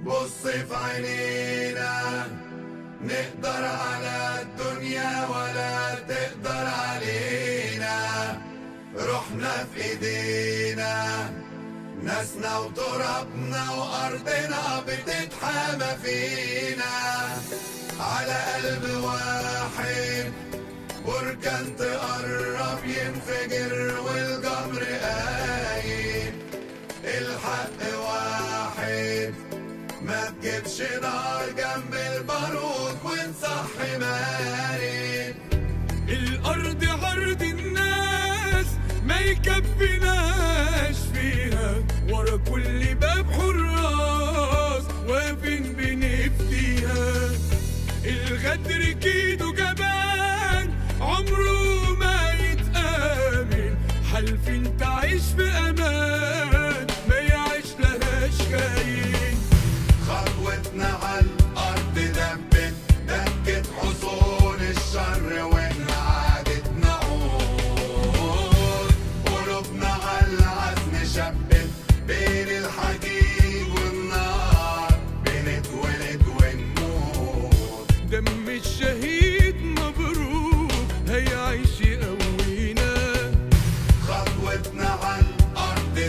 بص في عينينا نقدر على الدنيا ولا تقدر علينا روحنا في ايدينا ناسنا وترابنا وارضنا بتتحامى فينا على قلب واحد بركان تقرب ينفجر والجمر قايم الحق واحد ما تجيبش نار جنب البارود ونصحي مارد الأرض عرض الناس ما يكفيناش فيها ورا كل باب حراس واقفين بنفتيها الغدر كيدو جبان عمره ما يتآمن حالفين تعيش في أمان ما يعيش لهاش كاين خطوتنا على الأرض دبت دكت حصون الشر وانعادت نعود قلوبنا على العزم شبت بين الحديد والنار بنتولد ونموت دم الشهيد مبروك هيعيش يقوينا خطوتنا على الأرض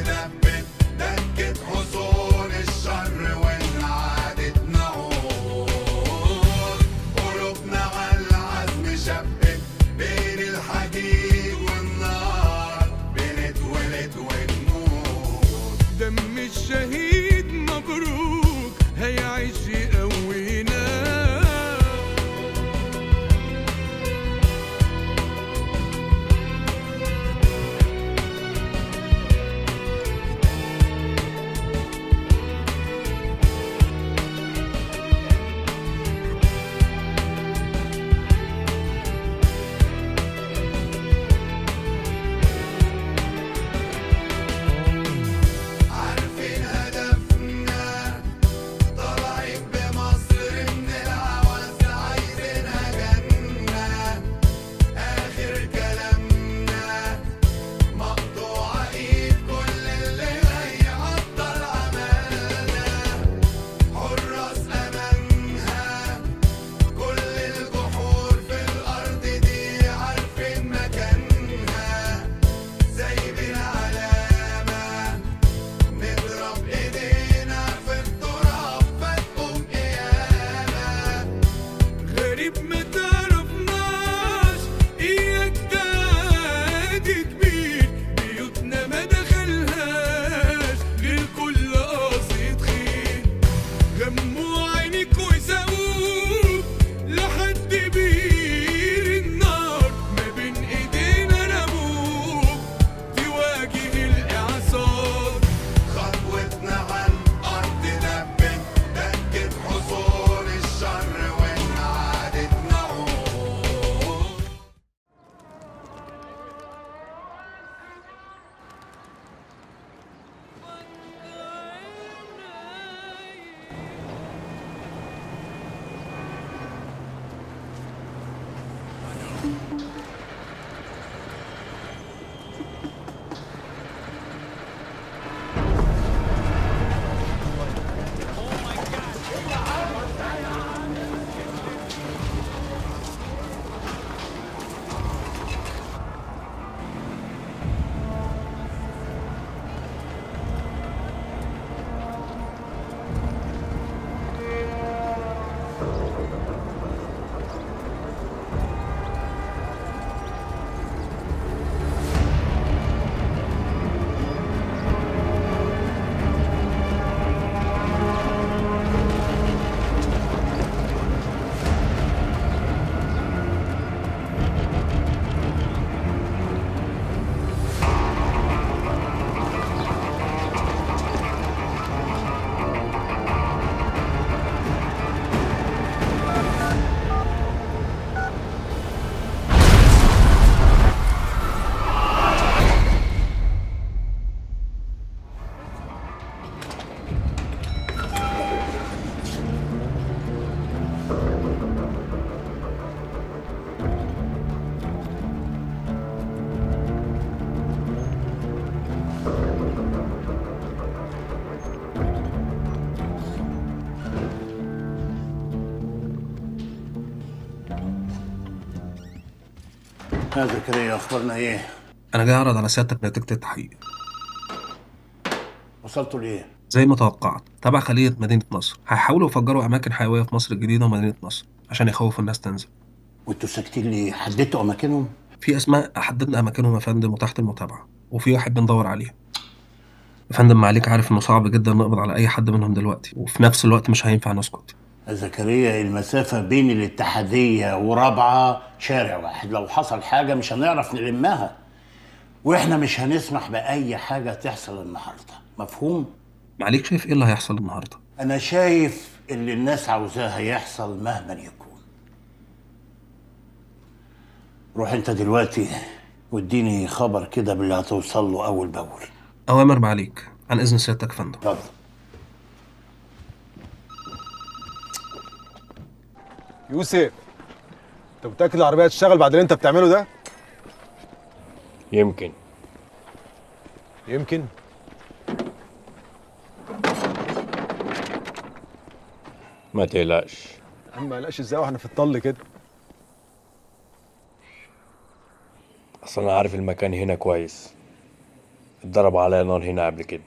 يا زكريا اخبارنا ايه؟ انا جاي اعرض على سيادتك نتيجه التحقيق وصلتوا لايه؟ زي ما توقعت تبع خليه مدينه نصر هيحاولوا يفجروا اماكن حيويه في مصر الجديده ومدينه نصر عشان يخوفوا الناس تنزل وانتوا ساكتين ليه؟ حددتوا اماكنهم؟ في اسماء حددنا اماكنهم يا فندم وتحت المتابعه وفي واحد بندور عليه يا فندم معاليك عارف انه صعب جدا نقبض على اي حد منهم دلوقتي وفي نفس الوقت مش هينفع نسكت يا زكريا المسافة بين الاتحادية ورابعة شارع واحد لو حصل حاجة مش هنعرف نلمها واحنا مش هنسمح بأي حاجة تحصل النهاردة مفهوم؟ معاليك شايف ايه اللي هيحصل النهارده أنا شايف اللي الناس عاوزاه يحصل مهما يكون روح انت دلوقتي واديني خبر كده باللي هتوصل له أول بأول اوامر معاليك عن اذن سيادتك يا فندم اتفضل يوسف انت متاكد العربيه هتشتغل بعد اللي انت بتعمله ده يمكن يمكن ما تقلقش يا عم ما قلقش ازاي واحنا في الطل كده اصل انا عارف المكان هنا كويس اتضرب عليا نار هنا قبل كده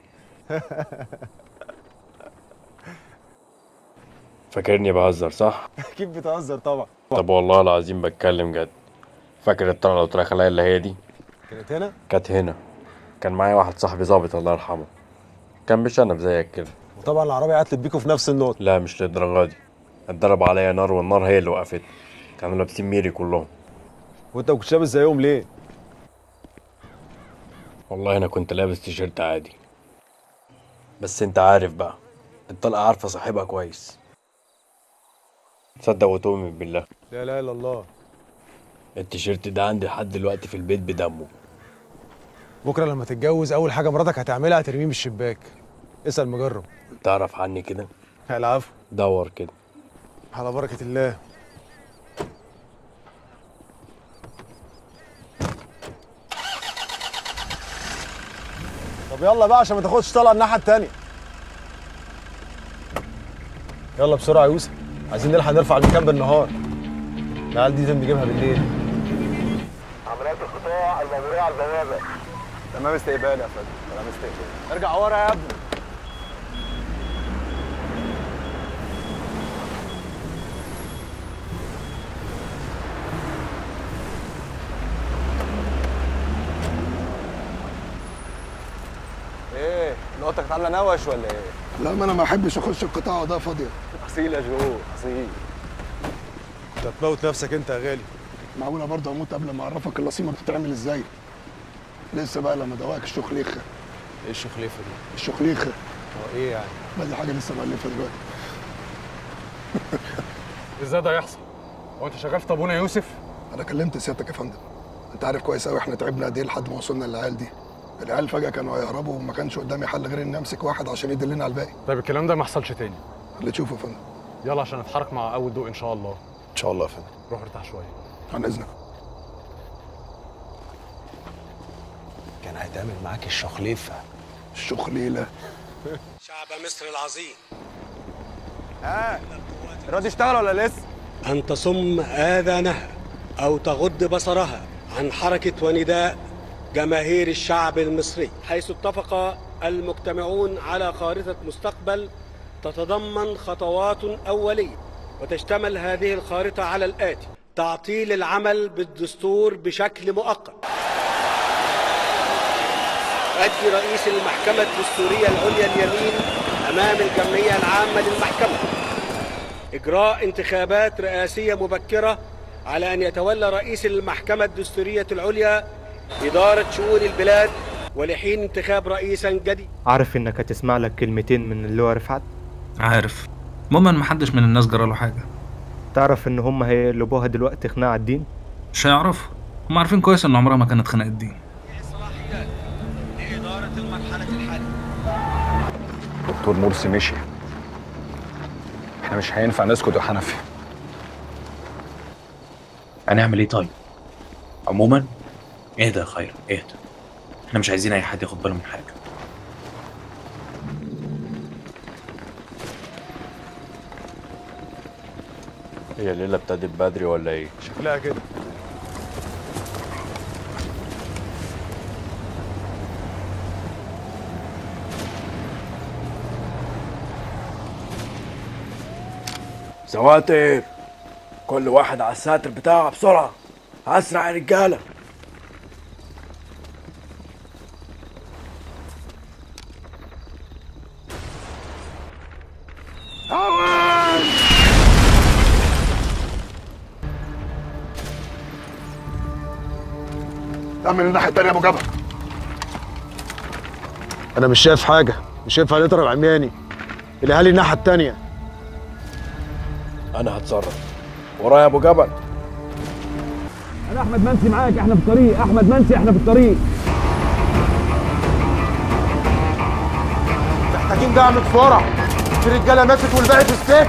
فاكرني بهزر صح اكيد بتهزر طبعا طب والله العظيم بتكلم جد فاكر الطلعه اللي قلت لك عليها اللي هي دي كانت هنا كانت هنا كان معايا واحد صاحبي ظابط الله يرحمه كان بيشنب زيك كده وطبعا العربيه عطلت بيكوا في نفس النقطه لا مش للدرجه دي اتضرب عليا نار والنار هي اللي وقفتني كانوا لابسين ميري كلهم وانت ما كنتش لابس زيهم ليه والله انا كنت لابس تيشيرت عادي بس انت عارف بقى الطلقه عارفه صاحبها كويس تصدق وتؤمن بالله لا اله الا الله التيشيرت ده عندي لحد دلوقتي في البيت بدمه بكره لما تتجوز اول حاجه مراتك هتعملها هترميه من الشباك اسال مجرب تعرف عني كده العفو دور كده على بركه الله طب يلا بقى عشان ما تاخدش طلقه الناحيه التانيه يلا بسرعه يا يوسف عايزين نلحق نرفع المكان بالنهار العيال دي لازم نجيبها بالليل عمليات القطاع الممرية على البوابة تمام استقبال يا فندم تمام استقبال ارجع ورا يا ابني ايه نقطتك عامله نوش ولا ايه؟ لا ما انا ما احبش اخش القطاع ده فاضيه اصيل يا جو اصيل انت هتموت نفسك انت يا غالي معقوله برضه اموت قبل ما اعرفك اللصيمه بتتعمل ازاي لسه بقى لما دواك الشخليخه ايه الشخليفه دي؟ الشخليخه هو ايه يعني؟ ما دي حاجه لسه مألفه دلوقتي ازاي ده يحصل؟ هو انت شغال في طابونه يا يوسف؟ انا كلمت سيادتك يا فندم انت عارف كويس قوي احنا تعبنا قد ايه لحد ما وصلنا للعيال دي العيال فجاه كانوا هيهربوا وما كانش قدامي حل غير اني امسك واحد عشان يدلنا على الباقي طيب الكلام ده ما يحصلش تاني اللي تشوفه يا فندم يلا عشان نتحرك مع اول ضوء ان شاء الله ان شاء الله يا فندم روح ارتاح شويه عن اذنك كان هيتعمل معاك الشخليفه الشخليله شعب مصر العظيم الواد اشتغل ولا لسه؟ أن تصم آذانها أو تغض بصرها عن حركة ونداء جماهير الشعب المصري حيث اتفق المجتمعون على خارطة مستقبل تتضمن خطوات أولية وتشتمل هذه الخارطة على الآتي تعطيل العمل بالدستور بشكل مؤقت يؤدي رئيس المحكمة الدستورية العليا اليمين أمام الجمعية العامة للمحكمة إجراء انتخابات رئاسية مبكرة على أن يتولى رئيس المحكمة الدستورية العليا إدارة شؤون البلاد ولحين انتخاب رئيسا جديد عارف انك هتسمع لك كلمتين من اللواء رفعت عارف المهم ان محدش من الناس جراله حاجه تعرف ان هم هيقلبوها دلوقتي خناقه على الدين مش هيعرفوا هم عارفين كويس ان عمرها ما كانت خناقه دين صلاحيات لإدارة المرحلة الحالية دكتور مرسي مشي احنا مش هينفع نسكت يا حنفي هنعمل ايه طيب عموما اهدى يا خير اهدى احنا مش عايزين اي حد ياخد باله من حاجه هي الليله ابتدت بدري ولا ايه شكلها كده سواتر كل واحد على الساتر بتاعه بسرعة أسرع يا رجالة تعمل الناحيه التانيه يا ابو جبل انا مش شايف حاجه مش شايف هنضرب عمياني الاهالي الناحيه التانيه أنا هتصرف ورايا أبو جبل انا احمد منسي معاك احنا في الطريق احمد منسي احنا في الطريق محتاجين دعم بسرعه في رجاله ماتت والباقي في السجن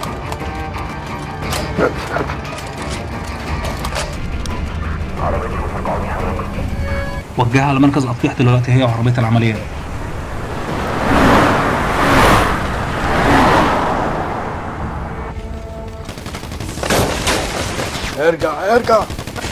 وجهها على مركز أطفيح دلوقتي هي وعربية العمليات ارجع ارجع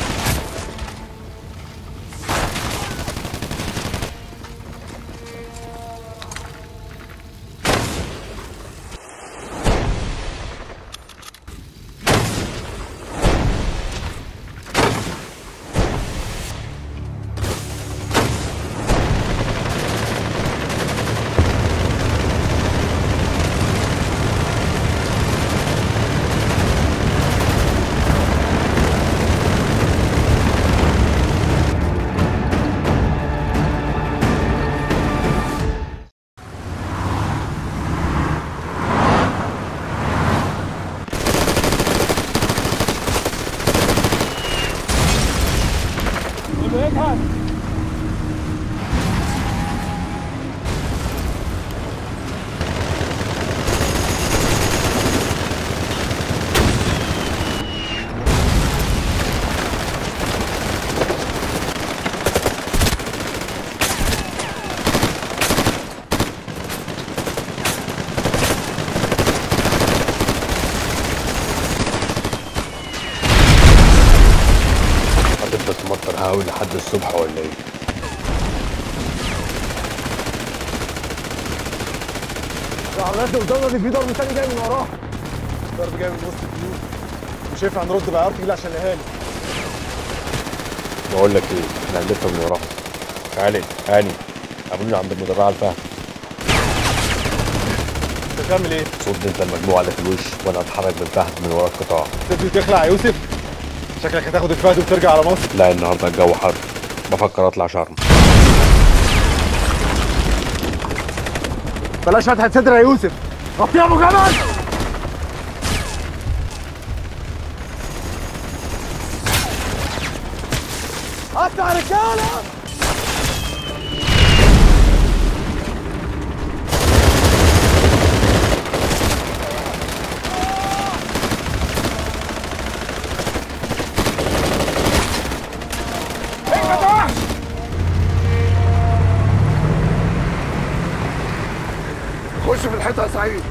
هتفضل تمطر هاوي لحد الصبح ولا ايه؟ العربيات اللي قدامنا دي في ضرب تاني جاي من وراها ضرب جاي من وسط البيوت مش هينفع نرد بعيار تقيل عشان الاهالي بقول لك ايه احنا هنلف من وراهم خالد هاني قابلوني عند المدرعة الفهد انت بتعمل ايه؟ صد انت المجموعة اللي في الوش وانا اتحرك بالفهد من ورا القطاع تبتدي تخلع يا يوسف شكلك هتاخد الفهد وترجع على مصر لا النهارده الجو حر بفكر اطلع شرم بلاش فتحة صدر يا يوسف غطيه يا ابو جمال قطع رجاله خش في الحيطه يا سعيد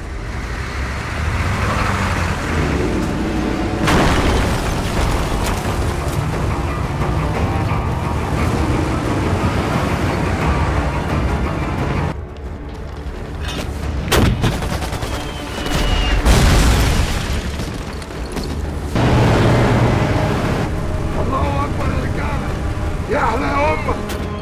الله اكبر يا رجاله يا احلى يا امك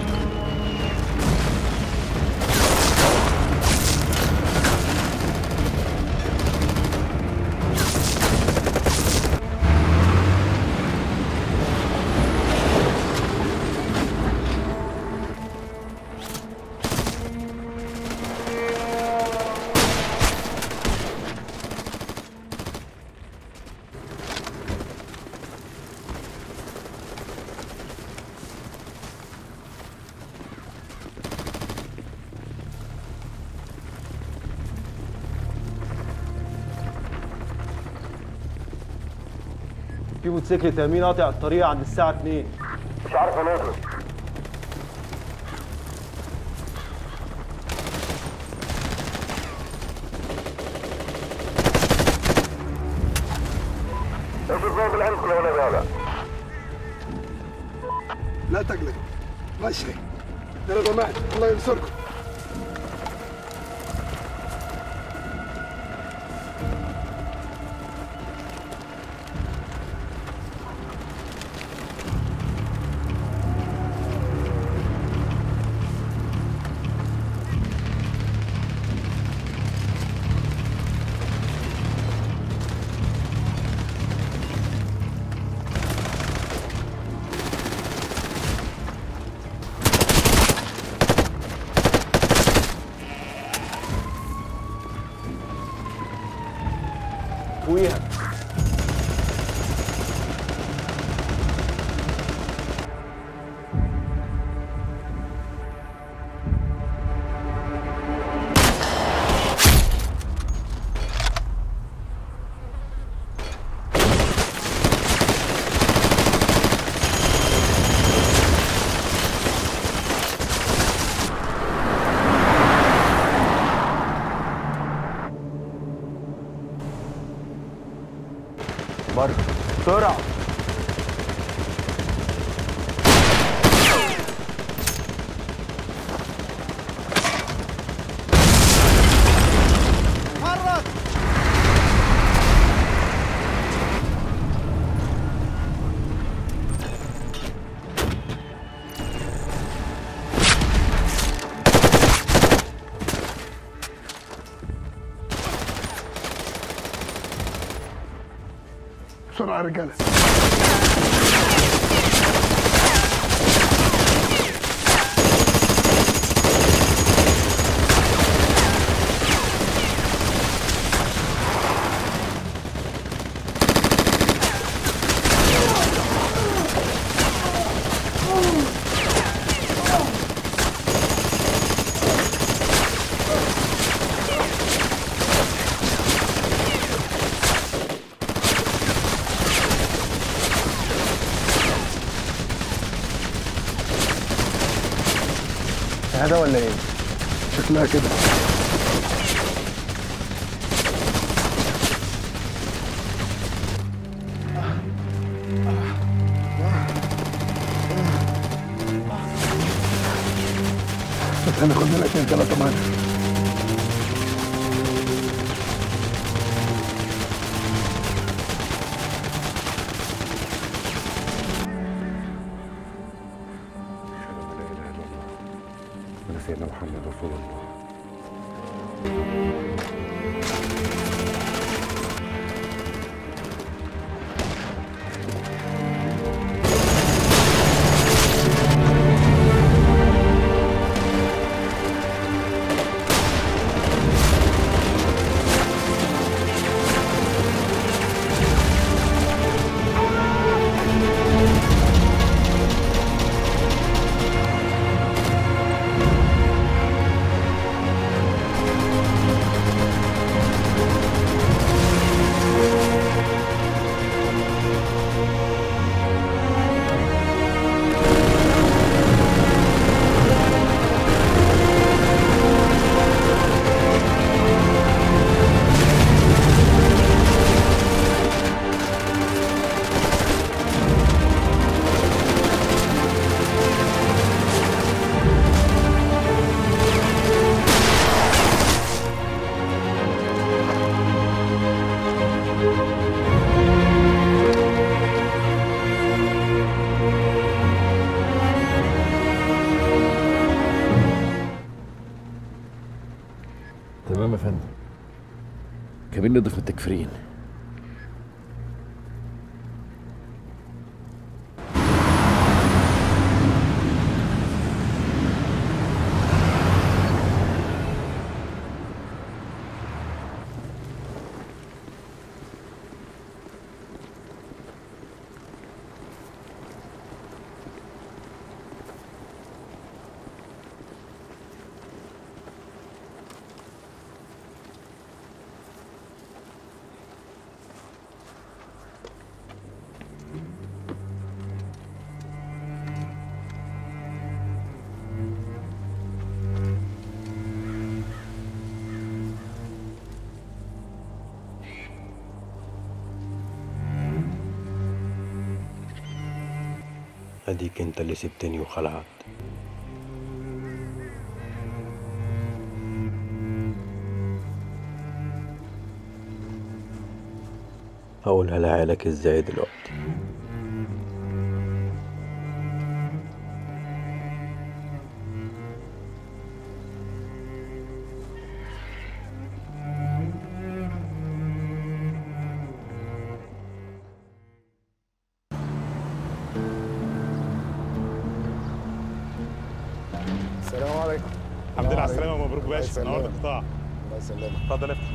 في موتوسيكل تامين قاطع الطريق عند الساعه 2 مش عارف انزل افرض بالعمق لو انا بالع لا تقلق ماشي يا جماعه الله ينصركم بسرعه يا رجاله هذا ولا ايه؟ شكلها كده بس هناخد لنا اتنين تلاته معانا ولا سيدنا محمد رسول الله تمام يا فندم كابين نضيف التكفيرين اديك انت اللي سبتني وخلعت هقولها لعيالك ازاي دلوقتي السلام عليكم الحمد لله على السلامة ومبروك باشا نورت القطاع الله يسلمك اتفضل افتح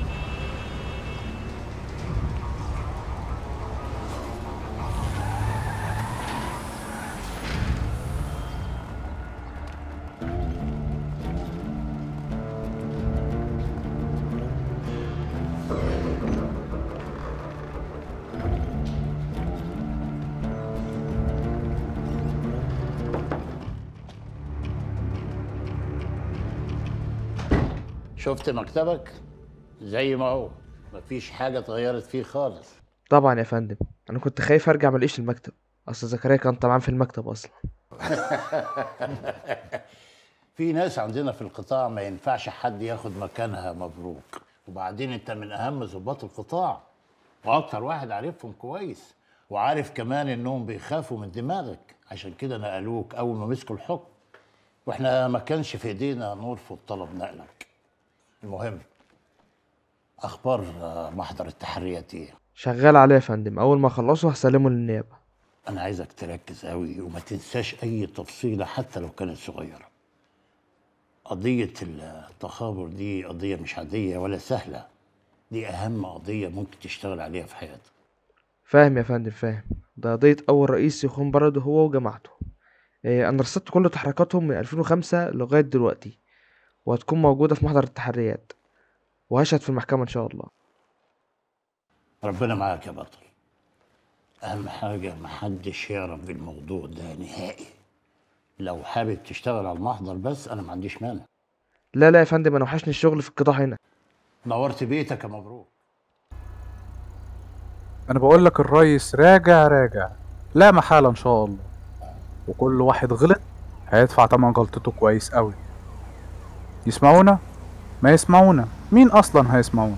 شفت مكتبك زي ما هو مفيش حاجة اتغيرت فيه خالص طبعا يا فندم انا كنت خايف ارجع ملاقيش المكتب اصل زكريا كان طبعا في المكتب اصلا في ناس عندنا في القطاع ما ينفعش حد ياخد مكانها مبروك وبعدين انت من اهم ضباط القطاع واكتر واحد عارفهم كويس وعارف كمان انهم بيخافوا من دماغك عشان كده نقلوك اول ما مسكوا الحكم واحنا ما كانش في ايدينا نرفض طلب نقلك المهم اخبار آه، محضر التحريات ايه شغال عليه يا فندم اول ما اخلصه هسلمه للنيابه انا عايزك تركز قوي وما تنساش اي تفصيله حتى لو كانت صغيره قضيه التخابر دي قضيه مش عاديه ولا سهله دي اهم قضيه ممكن تشتغل عليها في حياتك فاهم يا فندم فاهم ده قضيه اول رئيس يخون بلده هو وجماعته إيه انا رصدت كل تحركاتهم من 2005 لغايه دلوقتي وهتكون موجوده في محضر التحريات وهشهد في المحكمه ان شاء الله ربنا معاك يا بطل اهم حاجه محدش يعرف بالموضوع ده نهائي لو حابب تشتغل على المحضر بس انا ما عنديش مانع لا لا يا فندم انا وحشني الشغل في القطاع هنا نورت بيتك يا مبروك انا بقول لك الريس راجع راجع لا محالة ان شاء الله وكل واحد غلط هيدفع تمن غلطته كويس قوي يسمعونا ما يسمعونا مين اصلا هيسمعونا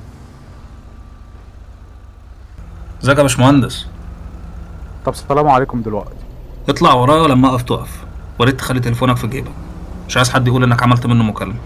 ازيك يا باشمهندس طب سلام عليكم دلوقتي اطلع ورايا ولما اقف تقف وريت تخلي تليفونك في جيبك مش عايز حد يقول انك عملت منه مكالمه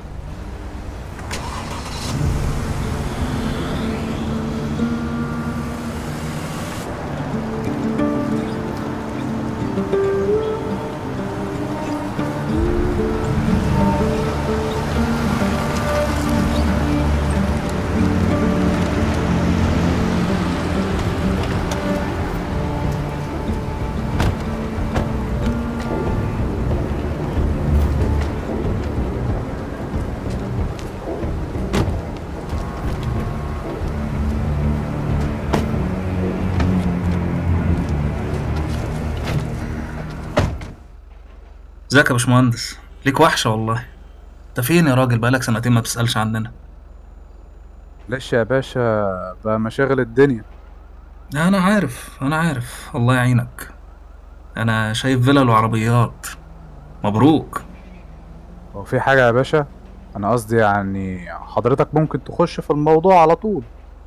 ازيك يا باشمهندس ليك وحشه والله انت فين يا راجل بقالك سنتين ما بتسالش عننا ليش يا باشا بقى مشاغل الدنيا انا عارف انا عارف الله يعينك انا شايف فيلل وعربيات مبروك هو في حاجة يا باشا انا قصدي يعني حضرتك ممكن تخش في الموضوع على طول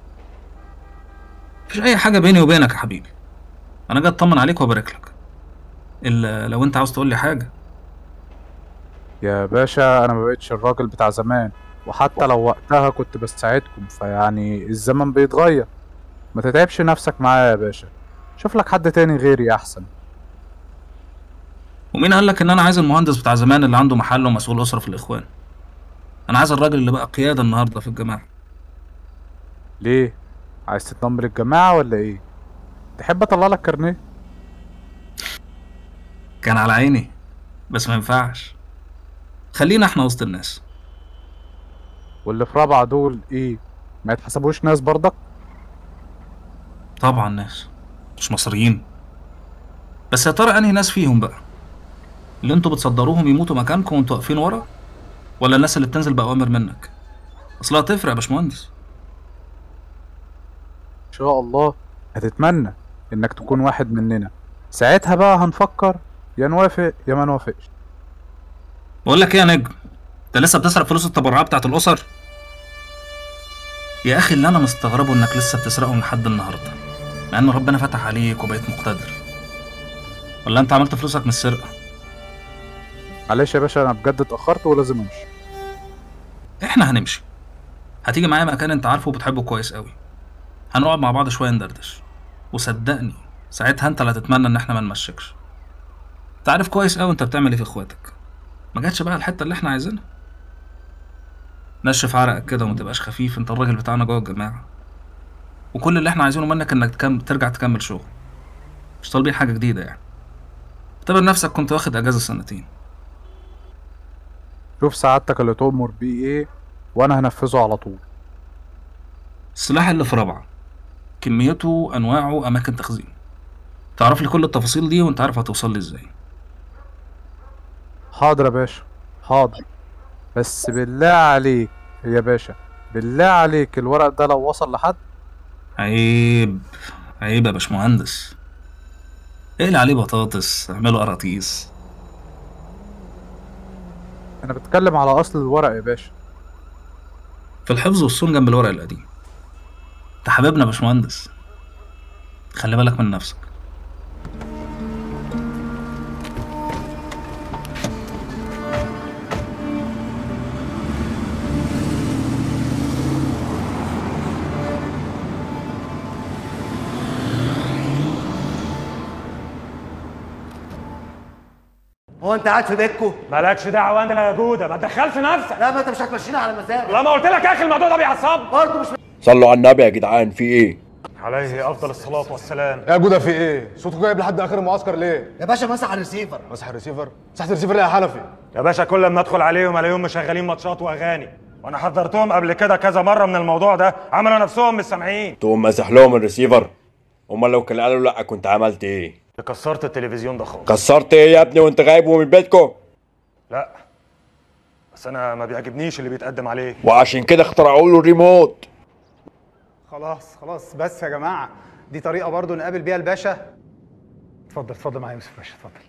مفيش اي حاجه بيني وبينك يا حبيبي انا جاي اطمن عليك وابارك لك الا لو انت عاوز تقول لي حاجه يا باشا انا ما بقتش الراجل بتاع زمان وحتى لو وقتها كنت بساعدكم فيعني الزمن بيتغير ما تتعبش نفسك معايا يا باشا شوف لك حد تاني غيري احسن ومين قال لك ان انا عايز المهندس بتاع زمان اللي عنده محل ومسؤول اسره في الاخوان انا عايز الراجل اللي بقى قياده النهارده في الجماعه ليه عايز تتنمر الجماعة ولا ايه تحب اطلع لك كارنيه كان على عيني بس ما ينفعش خلينا احنا وسط الناس واللي في رابعة دول ايه ما يتحسبوش ناس برضك طبعا ناس مش مصريين بس يا ترى انهي ناس فيهم بقى اللي انتوا بتصدروهم يموتوا مكانكم وانتوا واقفين ورا ولا الناس اللي بتنزل بأوامر منك اصلها تفرق يا باشمهندس ان شاء الله هتتمنى انك تكون واحد مننا ساعتها بقى هنفكر يا نوافق يا ما نوافقش بقول لك ايه يا نجم انت لسه بتسرق فلوس التبرعات بتاعت الاسر يا اخي اللي انا مستغربه انك لسه بتسرقهم لحد النهارده مع ان ربنا فتح عليك وبقيت مقتدر ولا انت عملت فلوسك من السرقه معلش يا باشا انا بجد اتاخرت ولازم امشي احنا هنمشي هتيجي معايا مكان انت عارفه وبتحبه كويس قوي هنقعد مع بعض شويه ندردش وصدقني ساعتها انت اللي هتتمنى ان احنا ما نمشيكش انت عارف كويس قوي انت بتعمل ايه في اخواتك ما جاتش بقى الحته اللي احنا عايزينها نشف عرقك كده وما تبقاش خفيف انت الراجل بتاعنا جوه الجماعه وكل اللي احنا عايزينه منك انك تكم... ترجع تكمل شغل مش طالبين حاجه جديده يعني اعتبر نفسك كنت واخد اجازه سنتين شوف سعادتك اللي تؤمر بيه ايه وانا هنفذه على طول السلاح اللي في رابعه كميته انواعه اماكن تخزين تعرف لي كل التفاصيل دي وانت عارف هتوصل لي ازاي حاضر يا باشا حاضر بس بالله عليك يا باشا بالله عليك الورق ده لو وصل لحد عيب عيب يا باشمهندس اقلي عليه بطاطس اعمله قراطيس انا بتكلم على اصل الورق يا باشا في الحفظ والصون جنب الورق القديم انت حبيبنا يا باشمهندس خلي بالك من نفسك هو انت قاعد في بيتكو مالكش دعوه انت يا جوده ما تدخلش نفسك لا ما انت مش هتمشينا على مزاجك لما قلت لك يا اخي الموضوع ده بيعصبني برضه مش صلوا على النبي يا جدعان في ايه عليه افضل الصلاه والسلام يا جوده في ايه صوتك جايب لحد اخر المعسكر ليه يا باشا مسح الريسيفر مسح الريسيفر مسحت الريسيفر ليه يا حنفي يا باشا كل ما ادخل عليهم الاقيهم مشغلين ماتشات واغاني وانا حذرتهم قبل كده كذا مره من الموضوع ده عملوا نفسهم مش سامعين تقوم ماسح لهم الريسيفر امال لو كان قالوا لا كنت عملت ايه كسرت التلفزيون ده خالص كسرت ايه يا ابني وانت غايب من بيتكم لا بس انا ما بيعجبنيش اللي بيتقدم عليه وعشان كده اخترعوا له الريموت خلاص خلاص بس يا جماعه دي طريقه برضو نقابل بيها الباشا اتفضل اتفضل معايا يا يوسف باشا اتفضل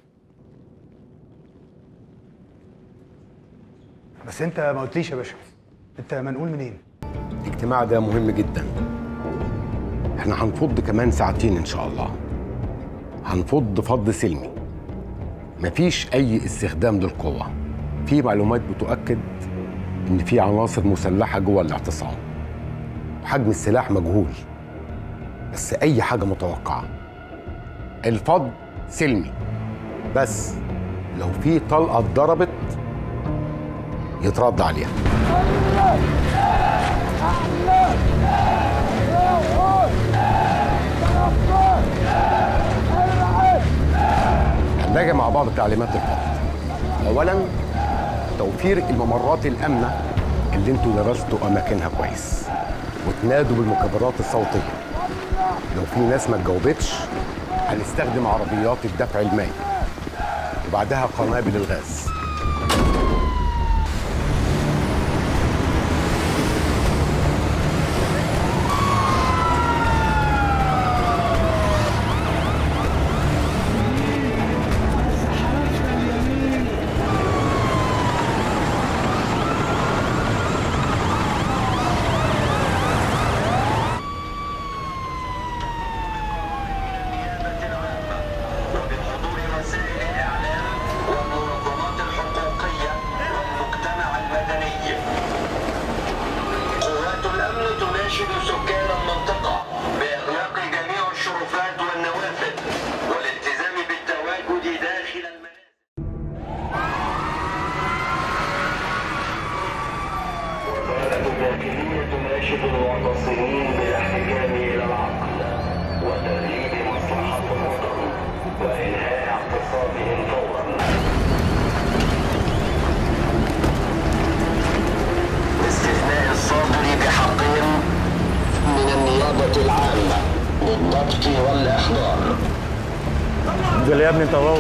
بس انت ما قلتليش يا باشا انت منقول منين الاجتماع ده مهم جدا احنا هنفض كمان ساعتين ان شاء الله هنفض فض سلمي مفيش اي استخدام للقوة في معلومات بتؤكد ان في عناصر مسلحة جوه الاعتصام وحجم السلاح مجهول بس اي حاجة متوقعة الفض سلمي بس لو في طلقة اتضربت يترد عليها هنراجع مع بعض تعليمات الفض اولا توفير الممرات الامنه اللي انتوا درستوا اماكنها كويس وتنادوا بالمكبرات الصوتيه لو في ناس ما اتجاوبتش هنستخدم عربيات الدفع المائي وبعدها قنابل الغاز قوات الأمن تناشد سكان المنطقة بإغلاق جميع الشرفات والنوافذ والالتزام بالتواجد داخل المنازل وزارة الداخلية تناشد المعتصمين بالاحتكام إلى العقل وتغليب مصلحة الوطن وإنهاء اعتصامهم فورا باستثناء الصادر بحقهم من النيابة العامة للضبط والإحضار انزل يا ابني انت وهو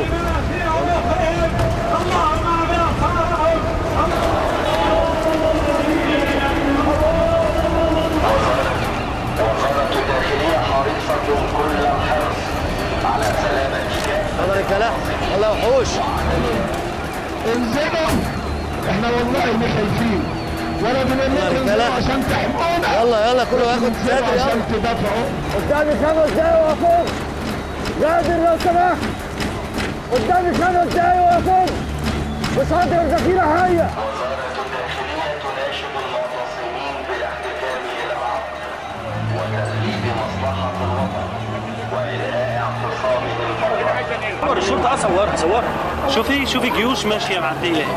وزارة الداخلية حريصة كل الحرص على سلامتك يلا رجاله يلا وحوش انزلوا احنا والله ما خايفين ولا بنقول لكم رجالة. عشان تحمونا يلا يلا كله ياخد انزلوا ساتر يلا عشان تدافعوا قدامي خمس دقايق وقفوا قادر لو سمحت قدامي خمس دقايق وقفوا مش هقدر الذخيرة هيا وزارة الداخلية تناشد المعتصمين بالاحتكام إلى العقل وتغليب مصلحة الوطن وإنهاء اعتصامهم فورا صور الشرطة صور صور شوفي شوفي جيوش ماشية معدية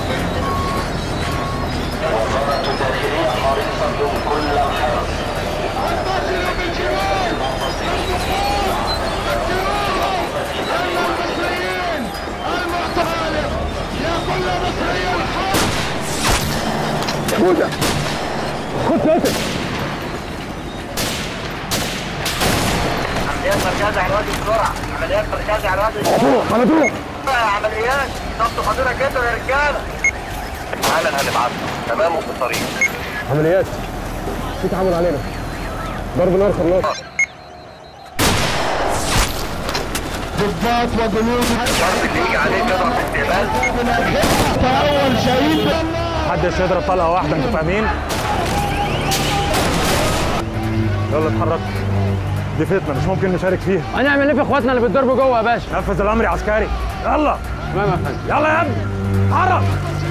وزارة الداخلية حريصة كل الحرص جودة خد ساتر عمليات مركزة على الوادي بسرعة عمليات مركزة على الوادي مفتوح على طول عمليات ضبط خطيرة جدا يا رجالة حالا هنبعث تمام وفي الطريق عمليات في تعامل علينا ضرب نار خلاص ضباط وجنود يجي عليك يضرب استقبال أول شهيد محدش يضرب طلقه واحده انتوا فاهمين يلا اتحرك دي فتنه مش ممكن نشارك فيها هنعمل ايه في اخواتنا اللي بيتضربوا جوه يا باشا نفذ الامر يا عسكري يلا تمام يا فندم يلا يا ابني اتحرك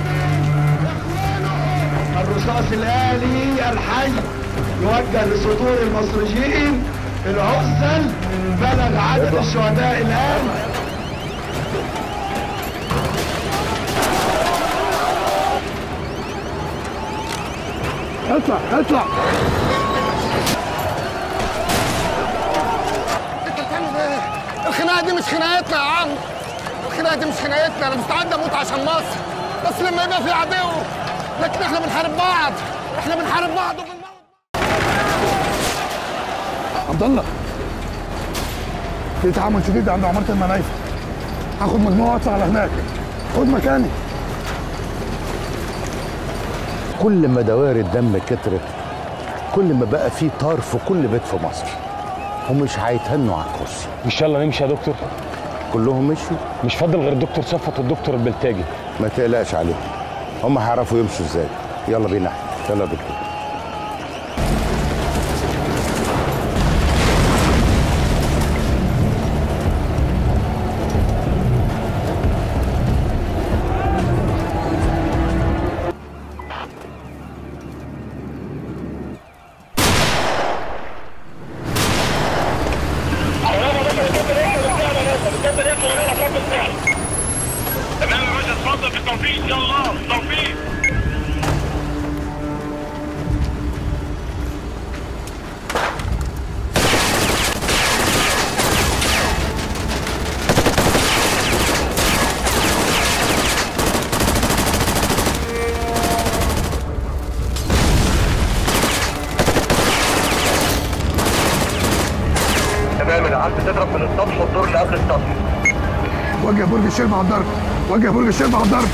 الرصاص الآلي الحي يوجه لصدور المصريين العزل بلغ عدد الشهداء الآن اطلع اطلع انت بتعمل ايه؟ الخناقه دي مش خناقتنا يا عم الخناقه دي مش خناقتنا انا مستعد اموت عشان مصر بس لما يبقى في عدو لكن احنا بنحارب بعض احنا بنحارب بعض وبن... عبد الله في تعامل شديد عند عماره المنايفه هاخد مجموعه واطلع على هناك خد مكاني كل ما دوائر الدم كترت كل ما بقى في طار في كل بيت في مصر ومش هيتهنوا على الكرسي ان شاء الله نمشي يا دكتور كلهم مشوا مش فاضل غير الدكتور صفوت والدكتور البلتاجي ما تقلقش عليهم هم هيعرفوا يمشوا ازاي يلا بينا يلا يا دكتور تمام يا باشا اتفضل في التوفيق يلا التوفيق تمام العيال بتضرب من السطح والدور اللي قبل السطح وجه برج الشرب على الضرب وجه برج الشرب على الضرب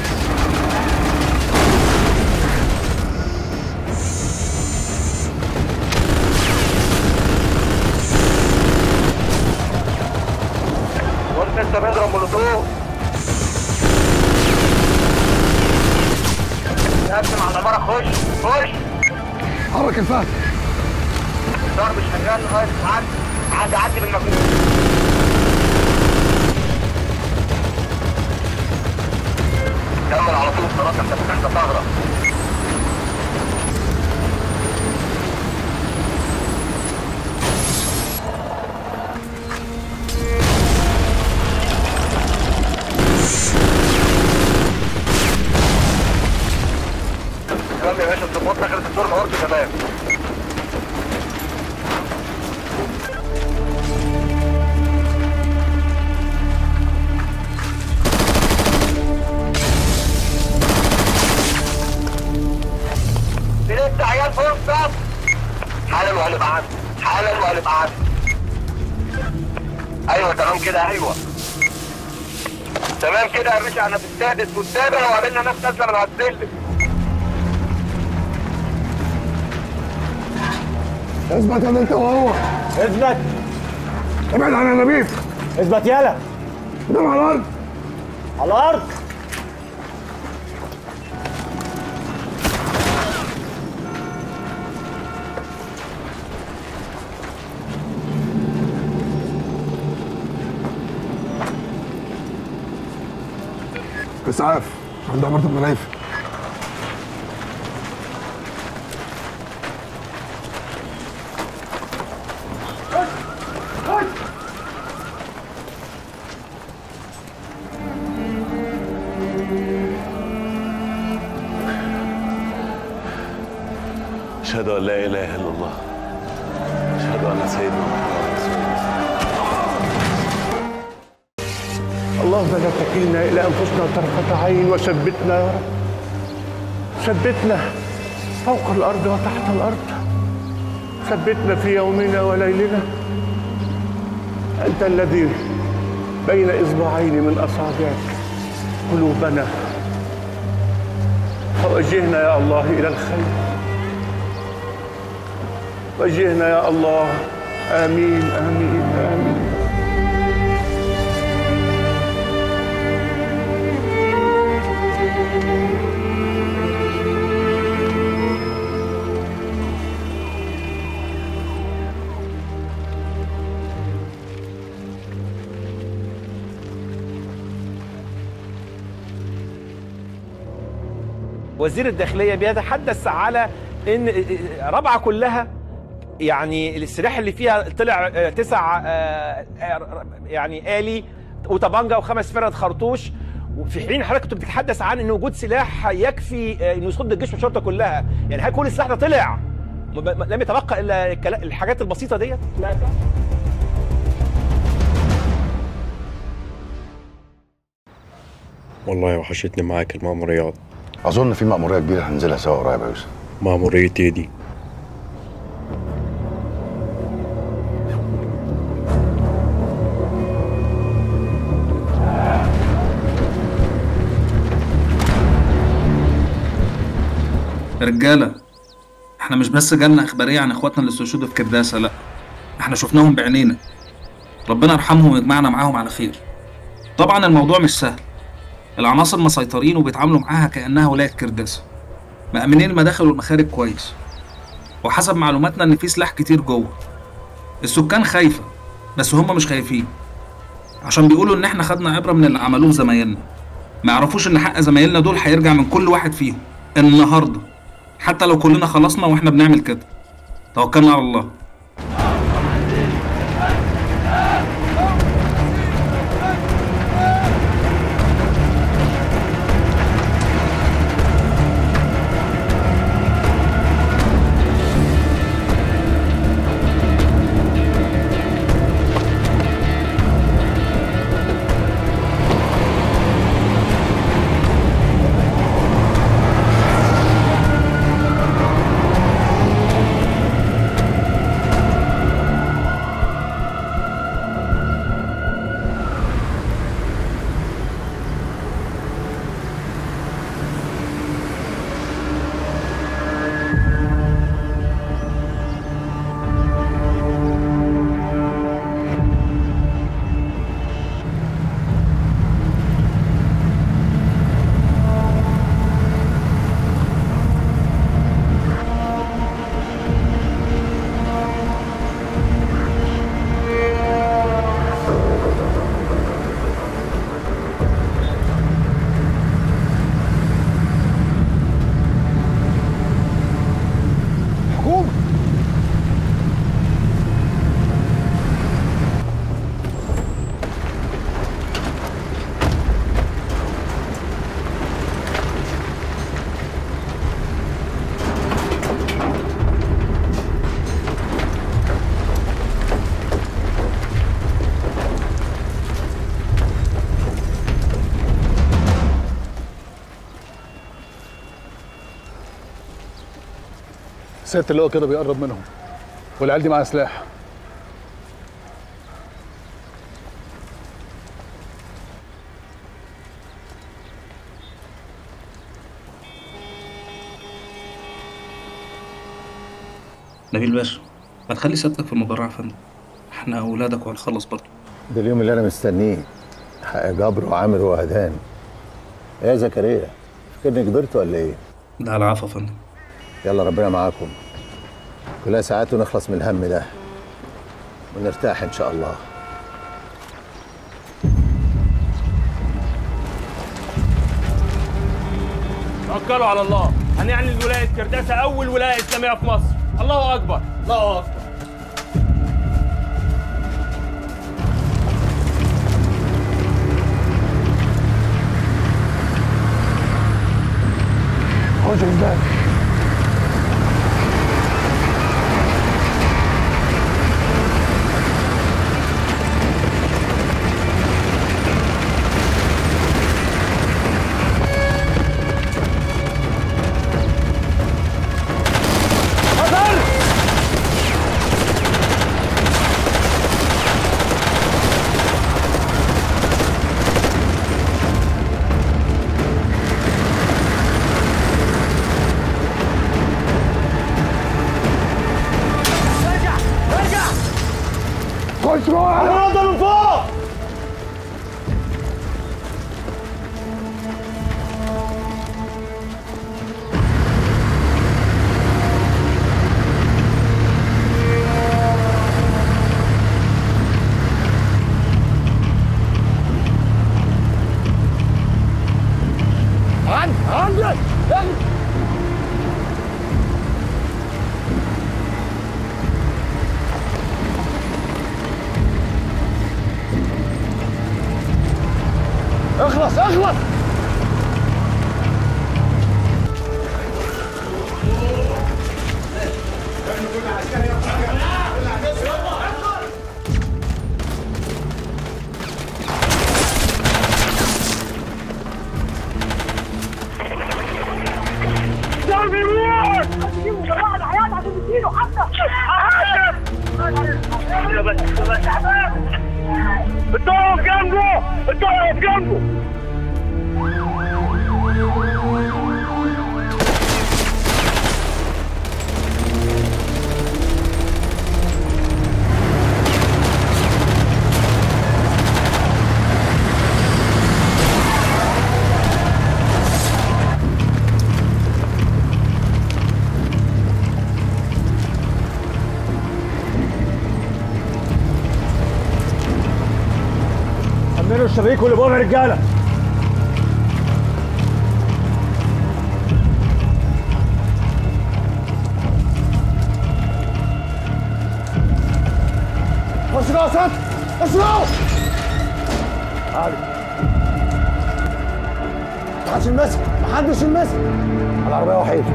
وانت لسه بيضرب مولوتوف قدم على العمارة خش خش حرك الفهد الضرب شغال لغاية عدي عدي عدي بالمجنون كمل على طول خلاص انت فتحت ثغرة تمام يا باشا الضباط دخلت الدور نهارده تمام في لسه عيال فوق السقف حالا وهنبقى عدل حالا وهنبقى عدل ايوه تمام كده ايوه تمام كده يا باشا احنا في السادس والسابع وقابلنا ناس نازله من على السلم اثبت ان انت وهو اثبت ابعد عن النبيب اثبت يلا قدام على الارض على الارض اسعاف عند عماره المنايفه أشهد أن لا إله إلا الله أشهد أن سيدنا محمد رسول الله اللهم لا تكلنا الى انفسنا طرفه عين وثبتنا يا رب ثبتنا فوق الارض وتحت الارض ثبتنا في يومنا وليلنا انت الذي بين اصبعين من اصابعك قلوبنا فوجهنا يا الله الى الخير وجهنا يا الله امين امين امين وزير الداخليه بيتحدث على ان رابعه كلها يعني السلاح اللي فيها طلع آه، تسع آه، آه، يعني آلي وطبنجة وخمس فرد خرطوش وفي حين حضرتك كنت بتتحدث عن ان وجود سلاح يكفي آه، انه يصد الجيش والشرطه كلها يعني هل كل السلاح ده طلع م- ب- لم يتبقى الا الكلا- الحاجات البسيطه ديت لا والله وحشتني معاك المأموريات اظن في مأمورية كبيرة هننزلها سوا قريب يا يوسف مأمورية ايه دي رجاله احنا مش بس جالنا اخباريه عن اخواتنا اللي استشهدوا في كرداسه لا احنا شفناهم بعينينا ربنا يرحمهم ويجمعنا معاهم على خير طبعا الموضوع مش سهل العناصر مسيطرين وبيتعاملوا معاها كانها ولايه كرداسه مأمنين المداخل والمخارج كويس وحسب معلوماتنا ان في سلاح كتير جوه السكان خايفه بس هم مش خايفين عشان بيقولوا ان احنا خدنا عبره من اللي عملوه زمايلنا ما يعرفوش ان حق زمايلنا دول هيرجع من كل واحد فيهم النهارده حتى لو كلنا خلصنا واحنا بنعمل كده توكلنا على الله حكومة سيادة اللي هو كده بيقرب منهم والعيال دي معاها سلاح نبيل باشا ما تخلي سيادتك في المدرعة يا فندم احنا اولادك وهنخلص برضه ده اليوم اللي انا مستنيه حق جبر وعامر وهدان ايه يا زكريا فكرني كبرت ولا ايه ده العفو يا فندم يلا ربنا معاكم كلها ساعات ونخلص من الهم ده ونرتاح ان شاء الله توكلوا على الله هنعلن ولايه كرداسه اول ولايه اسلاميه في مصر الله اكبر الله اكبر أعوذ بالله ارجع ارجع خش جوه النهارده من فوق عن عن اخلص اخلص الدكتور بيموت تجيبوا جماعه العيال عشان تديله حتى الدكتور واقف جنبه الدكتور واقف جنبه حملوا الشبابيك واللي بقى رجاله خش جوه يا ساتر خش جوه تعالوا محدش يلمسك محدش يلمسك العربيه وحيد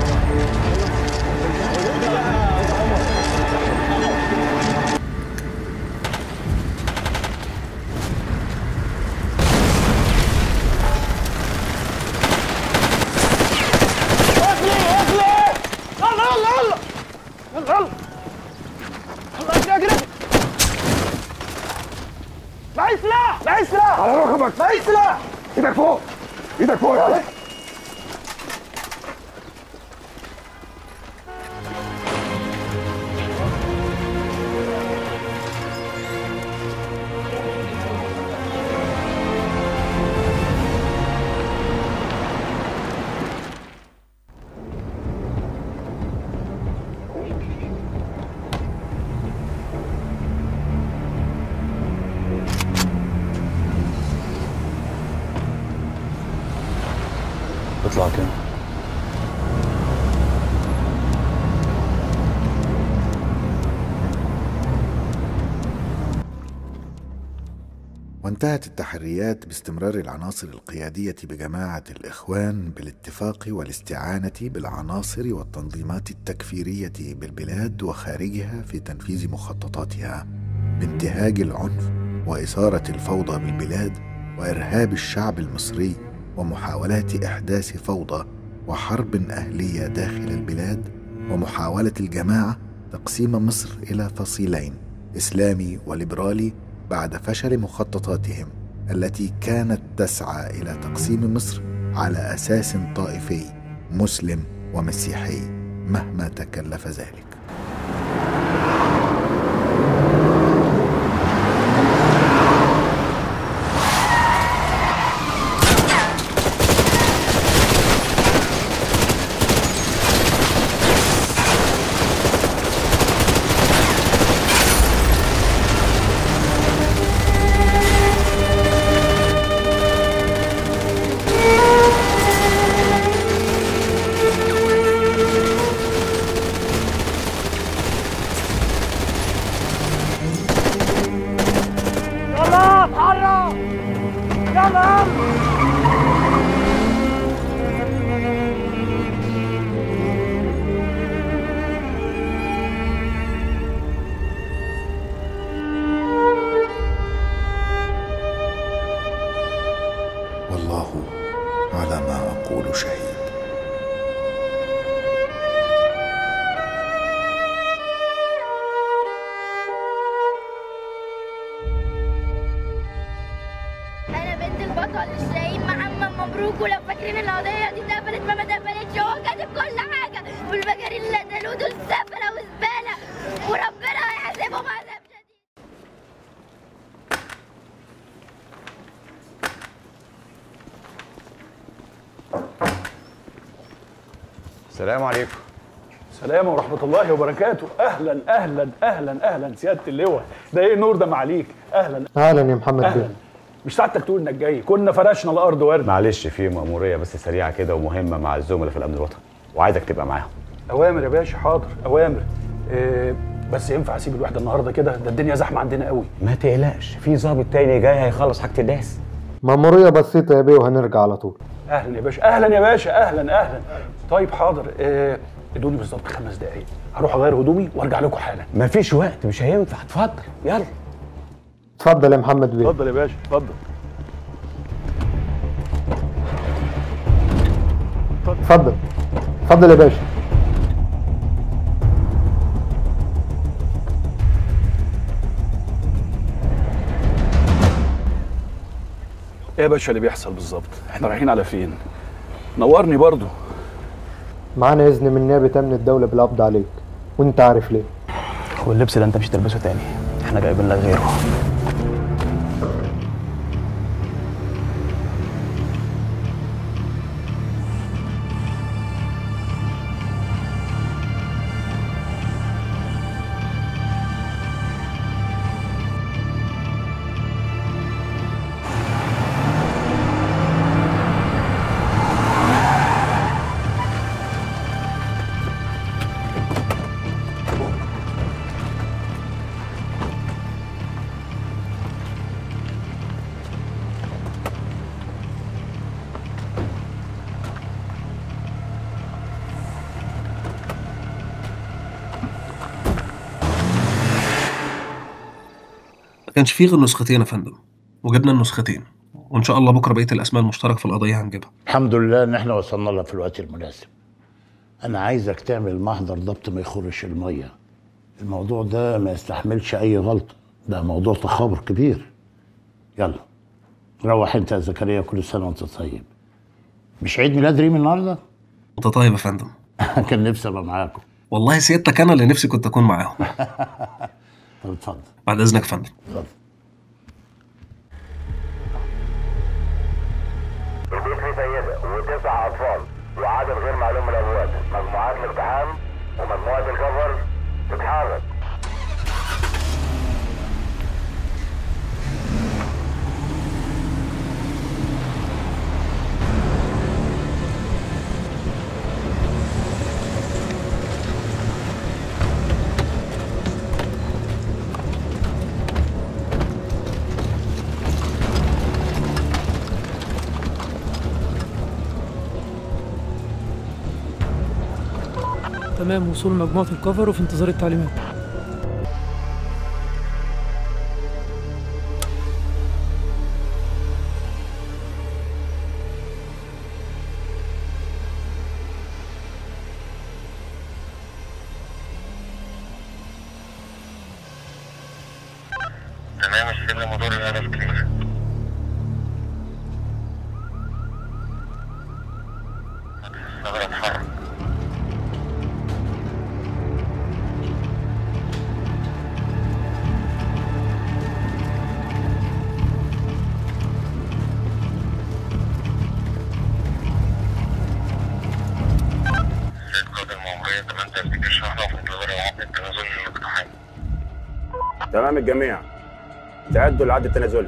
اجلي اجلي يلا يلا يلا يلا يلا يلا اجري اجري معي سلاح معي سلاح على ركبك معي سلاح ايدك فوق ايدك فوق يا اطلع كده وانتهت التحريات باستمرار العناصر القيادية بجماعة الإخوان بالاتفاق والاستعانة بالعناصر والتنظيمات التكفيرية بالبلاد وخارجها في تنفيذ مخططاتها بانتهاج العنف وإثارة الفوضى بالبلاد وإرهاب الشعب المصري ومحاولات إحداث فوضى وحرب أهلية داخل البلاد ومحاولة الجماعة تقسيم مصر إلى فصيلين إسلامي وليبرالي بعد فشل مخططاتهم التي كانت تسعى الى تقسيم مصر على اساس طائفي مسلم ومسيحي مهما تكلف ذلك يلا اتحرك يلا يلا والله على ما اقول شهيد انا بنت البطل الشهيد محمد مبروك ولو فاكرين القضيه دي اتقفلت ما ما اتقفلتش هو كاتب كل حاجه والمجارين اللي قتلوه دول سفله وزباله وربنا هيحاسبهم عذاب السلام عليكم السلام ورحمة الله وبركاته أهلا أهلا أهلا أهلا سيادة اللواء ده إيه النور ده معاليك أهلا اهلا يا محمد أهلا بيه مش سعادتك تقول إنك جاي كنا فرشنا الأرض ورد معلش في مأمورية بس سريعة كده ومهمة مع الزملاء في الأمن الوطني وعايزك تبقى معاهم أوامر يا باشا حاضر أوامر إيه بس ينفع أسيب الوحدة النهاردة كده ده الدنيا زحمة عندنا قوي ما تقلقش في ضابط تاني جاي هيخلص حاجة الناس مأمورية بسيطة يا بيه وهنرجع على طول أهلا يا باشا أهلا يا باشا أهلا أهلا طيب حاضر إيه ادوني بالظبط خمس دقايق هروح أغير هدومي وأرجع لكم حالا مفيش وقت مش هينفع اتفضل يلا اتفضل يا محمد بيه اتفضل يا باشا اتفضل اتفضل اتفضل يا باشا ايه يا باشا اللي بيحصل بالظبط احنا رايحين على فين نورني برضو معانا اذن من نيابه امن الدوله بالقبض عليك وانت عارف ليه واللبس ده انت مش تلبسه تاني احنا جايبين لك غيره ما كانش فيه غير نسختين يا فندم وجبنا النسختين وان شاء الله بكره بقيه الاسماء المشتركه في القضيه هنجيبها الحمد لله ان احنا وصلنا لها في الوقت المناسب انا عايزك تعمل محضر ضبط ما يخرش الميه الموضوع ده ما يستحملش اي غلطه ده موضوع تخابر كبير يلا روح انت يا زكريا كل سنه وانت طيب مش عيد ميلاد ريم النهارده انت طيب يا فندم كان نفسي ابقى معاكم والله سيادتك انا اللي نفسي كنت اكون معاهم طب اتفضل بعد اذنك يا فندم اتفضل البيت فيه سيدة وتسع أطفال وعدد غير معلوم من الأموات مجموعات الاقتحام ومجموعة الكفر تتحرك تمام وصول مجموعة الكفر وفي انتظار التعليمات تمام السلم ودور الهدف كبير نظرة اتحرك سيد قائد المأمورية تمام تسديد الشهرة وفي انتظار إعادة التنازل للاقتحام تمام الجميع تعدوا العد التنازلي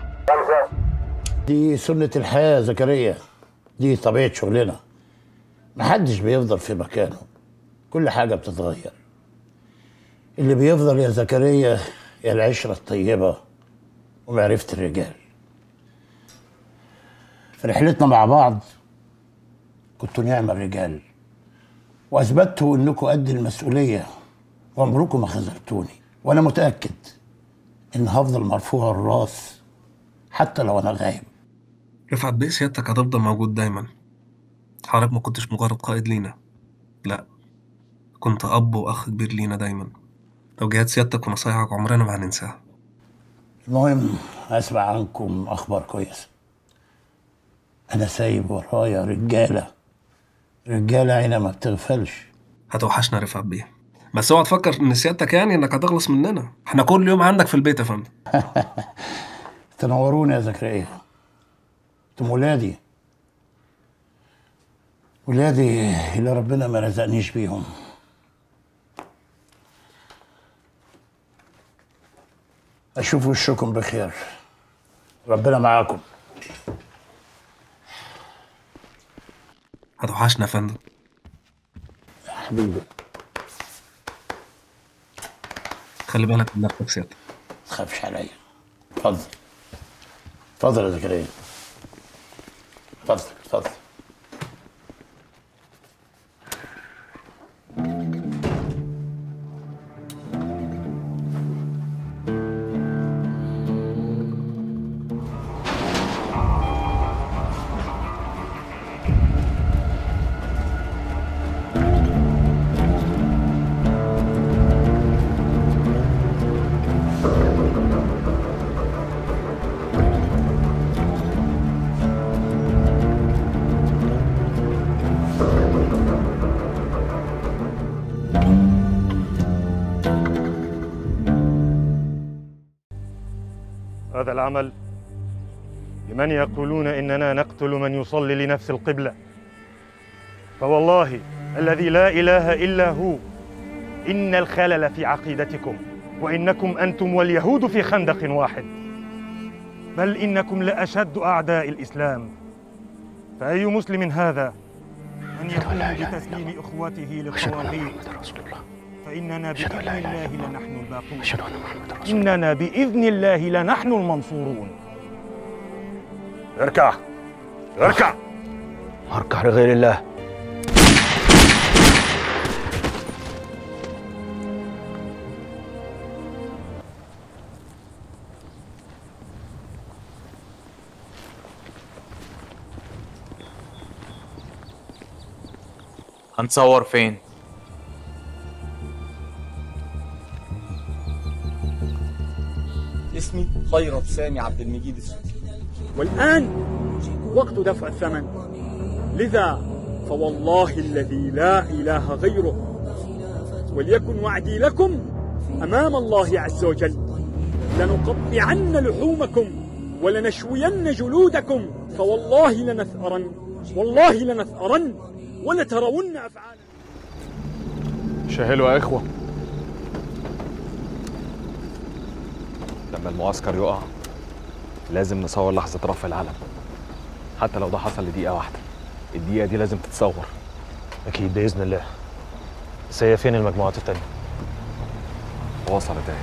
دي سنة الحياة يا زكريا دي طبيعة شغلنا محدش بيفضل في مكانه كل حاجة بتتغير اللي بيفضل يا زكريا يا العشرة الطيبة ومعرفة الرجال في رحلتنا مع بعض كنتوا نعم الرجال وأثبتوا إنكم قد المسؤولية وعمركم ما خذلتوني وأنا متأكد إن هفضل مرفوع الراس حتى لو أنا غايب رفعت بيه سيادتك هتفضل موجود دايما حضرتك ما كنتش مجرد قائد لينا لا كنت اب واخ كبير لينا دايما توجيهات سيادتك ونصايحك عمرنا ما هننساها المهم أسمع عنكم أخبار كويسة أنا سايب ورايا رجالة رجالة عينها ما بتغفلش هتوحشنا رفعت بيه بس اوعى تفكر ان سيادتك يعني انك هتخلص مننا احنا كل يوم عندك في البيت يا فندم تنوروني يا زكريا انتم ولادي ولادي اللي ربنا ما رزقنيش بيهم اشوف وشكم بخير ربنا معاكم هتوحشنا يا فندم حبيبي خلي بالك من نفسك سيادتك تخافش عليا اتفضل اتفضل يا زكريا اتفضل اتفضل هذا العمل لمن يقولون إننا نقتل من يصلي لنفس القبلة فوالله الذي لا إله إلا هو إن الخلل في عقيدتكم وإنكم أنتم واليهود في خندق واحد بل إنكم لأشد أعداء الإسلام فأي مسلم هذا من يقوم بتسليم إخوته للطواغيت فإننا بإذن الله لنحن الباقون إننا بإذن الله لنحن المنصورون اركع اركع اركع لغير الله هنصور فين؟ اسمي خيرت سامي عبد المجيد السوسي والآن وقت دفع الثمن لذا فوالله الذي لا إله غيره وليكن وعدي لكم أمام الله عز وجل لنقطعن لحومكم ولنشوين جلودكم فوالله لنثأرن والله لنثأرن ولترون أفعال شاهلوا يا إخوة لما المعسكر يقع لازم نصور لحظة رفع العلم حتى لو ده حصل لدقيقة واحدة الدقيقة دي لازم تتصور أكيد بإذن الله بس هي فين المجموعات التانية؟ وصلت اهي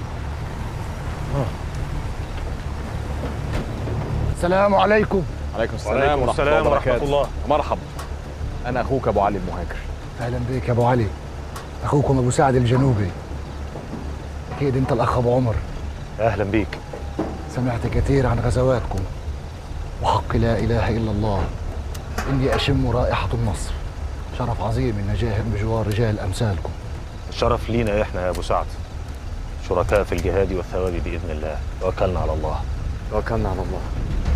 السلام عليكم عليكم السلام وعليكم ورحمة السلام الله ورحمة وبركاته الله. مرحبا أنا أخوك أبو علي المهاجر اهلا بيك يا ابو علي اخوكم ابو سعد الجنوبي اكيد انت الاخ ابو عمر أهلا بيك سمعت كثير عن غزواتكم وحق لا اله الا الله اني اشم رائحه النصر شرف عظيم ان اجاهد بجوار رجال امثالكم الشرف لينا إحنا يا أبو سعد شركاء في الجهاد والثواب بإذن الله توكلنا على الله توكلنا على الله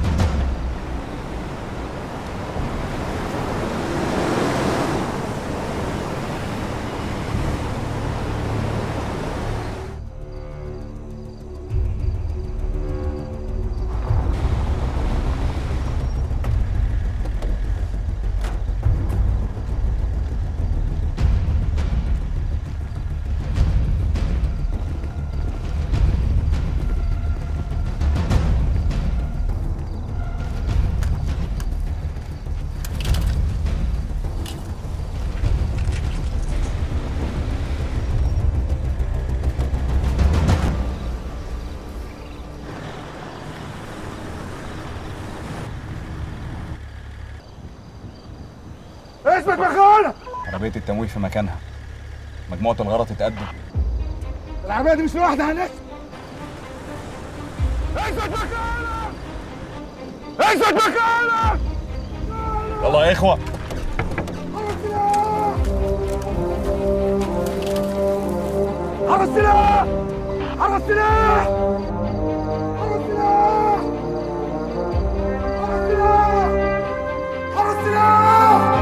اثبت مكانك عربية التمويل في مكانها مجموعة الغرض تتقدم العربية دي مش لوحدها هناك اثبت مكانك اثبت مكانك يلا يا إخوة حر السلاح حر السلاح حر السلاح حر السلاح حر السلاح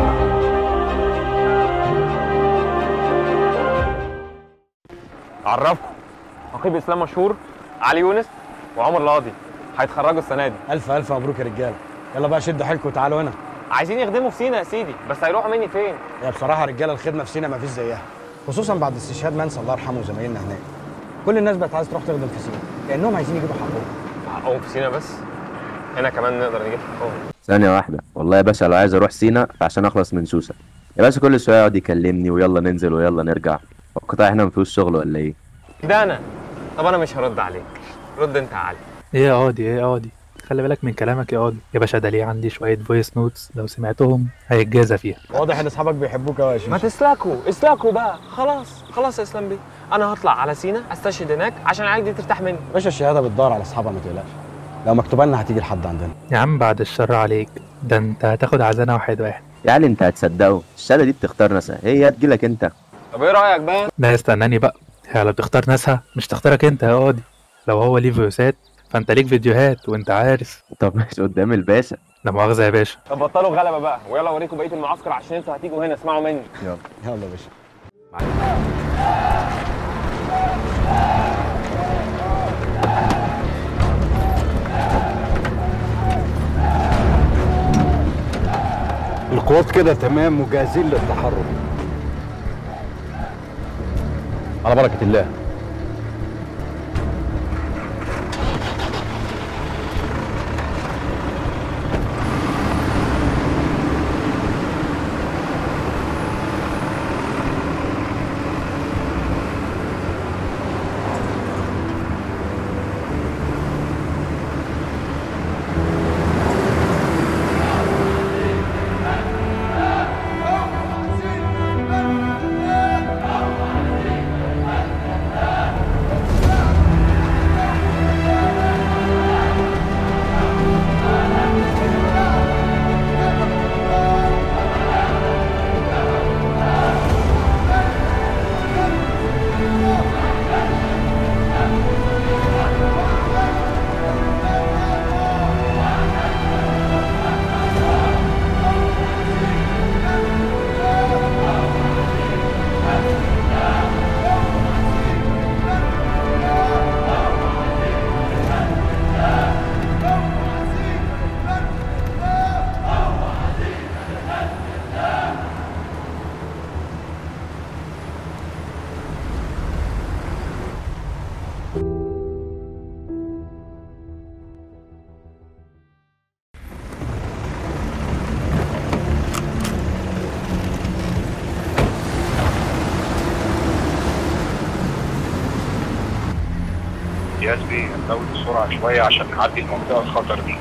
عرفكم نقيب اسلام مشهور علي يونس وعمر القاضي هيتخرجوا السنه دي ألف ألف مبروك يا رجالة يلا بقى شدوا حيلكم وتعالوا هنا عايزين يخدموا في سينا يا سيدي بس هيروحوا مني فين يا بصراحة رجالة الخدمة في سينا مفيش زيها خصوصا بعد استشهاد منسى الله يرحمه وزمايلنا هناك كل الناس بقت عايزة تروح تخدم في سينا كأنهم عايزين يجيبوا حقهم حقهم في سينا بس هنا كمان نقدر نجيب حقهم ثانية واحدة والله يا باشا لو عايز اروح سينا فعشان اخلص من سوسة يا باشا كل شوية يقعد يكلمني ويلا ننزل ويلا نرجع القطاع هنا مفيهوش شغل ولا ايه ده انا طب انا مش هرد عليك رد انت يا علي ايه يا قاضي ايه يا قاضي خلي بالك من كلامك يا قاضي يا باشا ده ليه عندي شوية فويس نوتس لو سمعتهم هيتجازى فيها واضح ان اصحابك بيحبوك قوي يا شيخ ما تسلكوا اسلكوا بقى خلاص خلاص يا اسلام بيه انا هطلع على سينا استشهد هناك عشان العيال دي ترتاح مني باشا الشهادة بتدور على اصحابها ما تقلقش لو مكتوبة لنا هتيجي لحد عندنا يا عم بعد الشر عليك ده انت هتاخد عزانة واحد واحد يا علي انت هتصدقه الشهادة دي بتختار ناسها هي هتجيلك انت طب ايه رايك بقى لا استناني بقى هي لو بتختار ناسها مش تختارك انت يا قاضي لو هو ليه فيوسات فانت ليك فيديوهات وانت عارف طب مش قدام الباشا لا مؤاخذة يا باشا طب بطلوا غلبه بقى ويلا اوريكم بقيه المعسكر عشان انتوا هتيجوا هنا اسمعوا مني يلا يلا يا باشا القوات كده تمام وجاهزين للتحرك على بركه الله ياس بي نزود السرعة شوية عشان نعدي المنطقة الخطر دي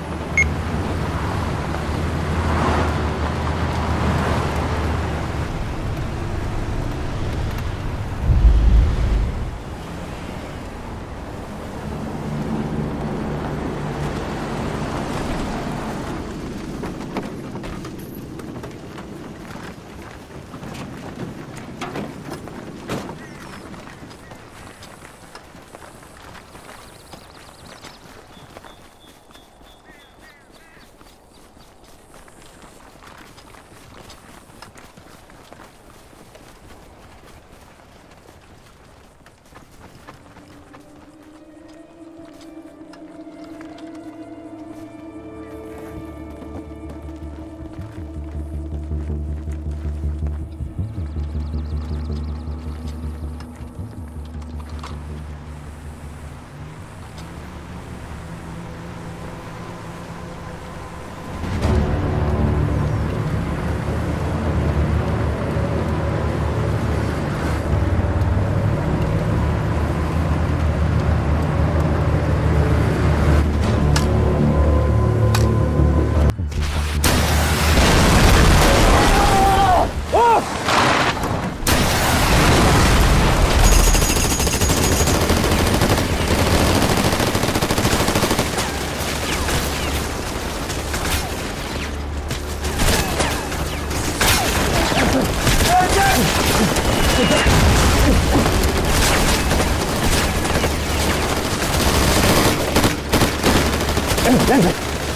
انزل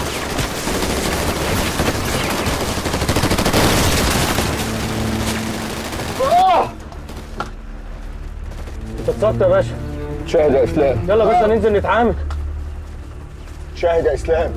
انت اتصبت يا باشا شاهد يا اسلام يلا يا باشا ننزل نتعامل شاهد يا اسلام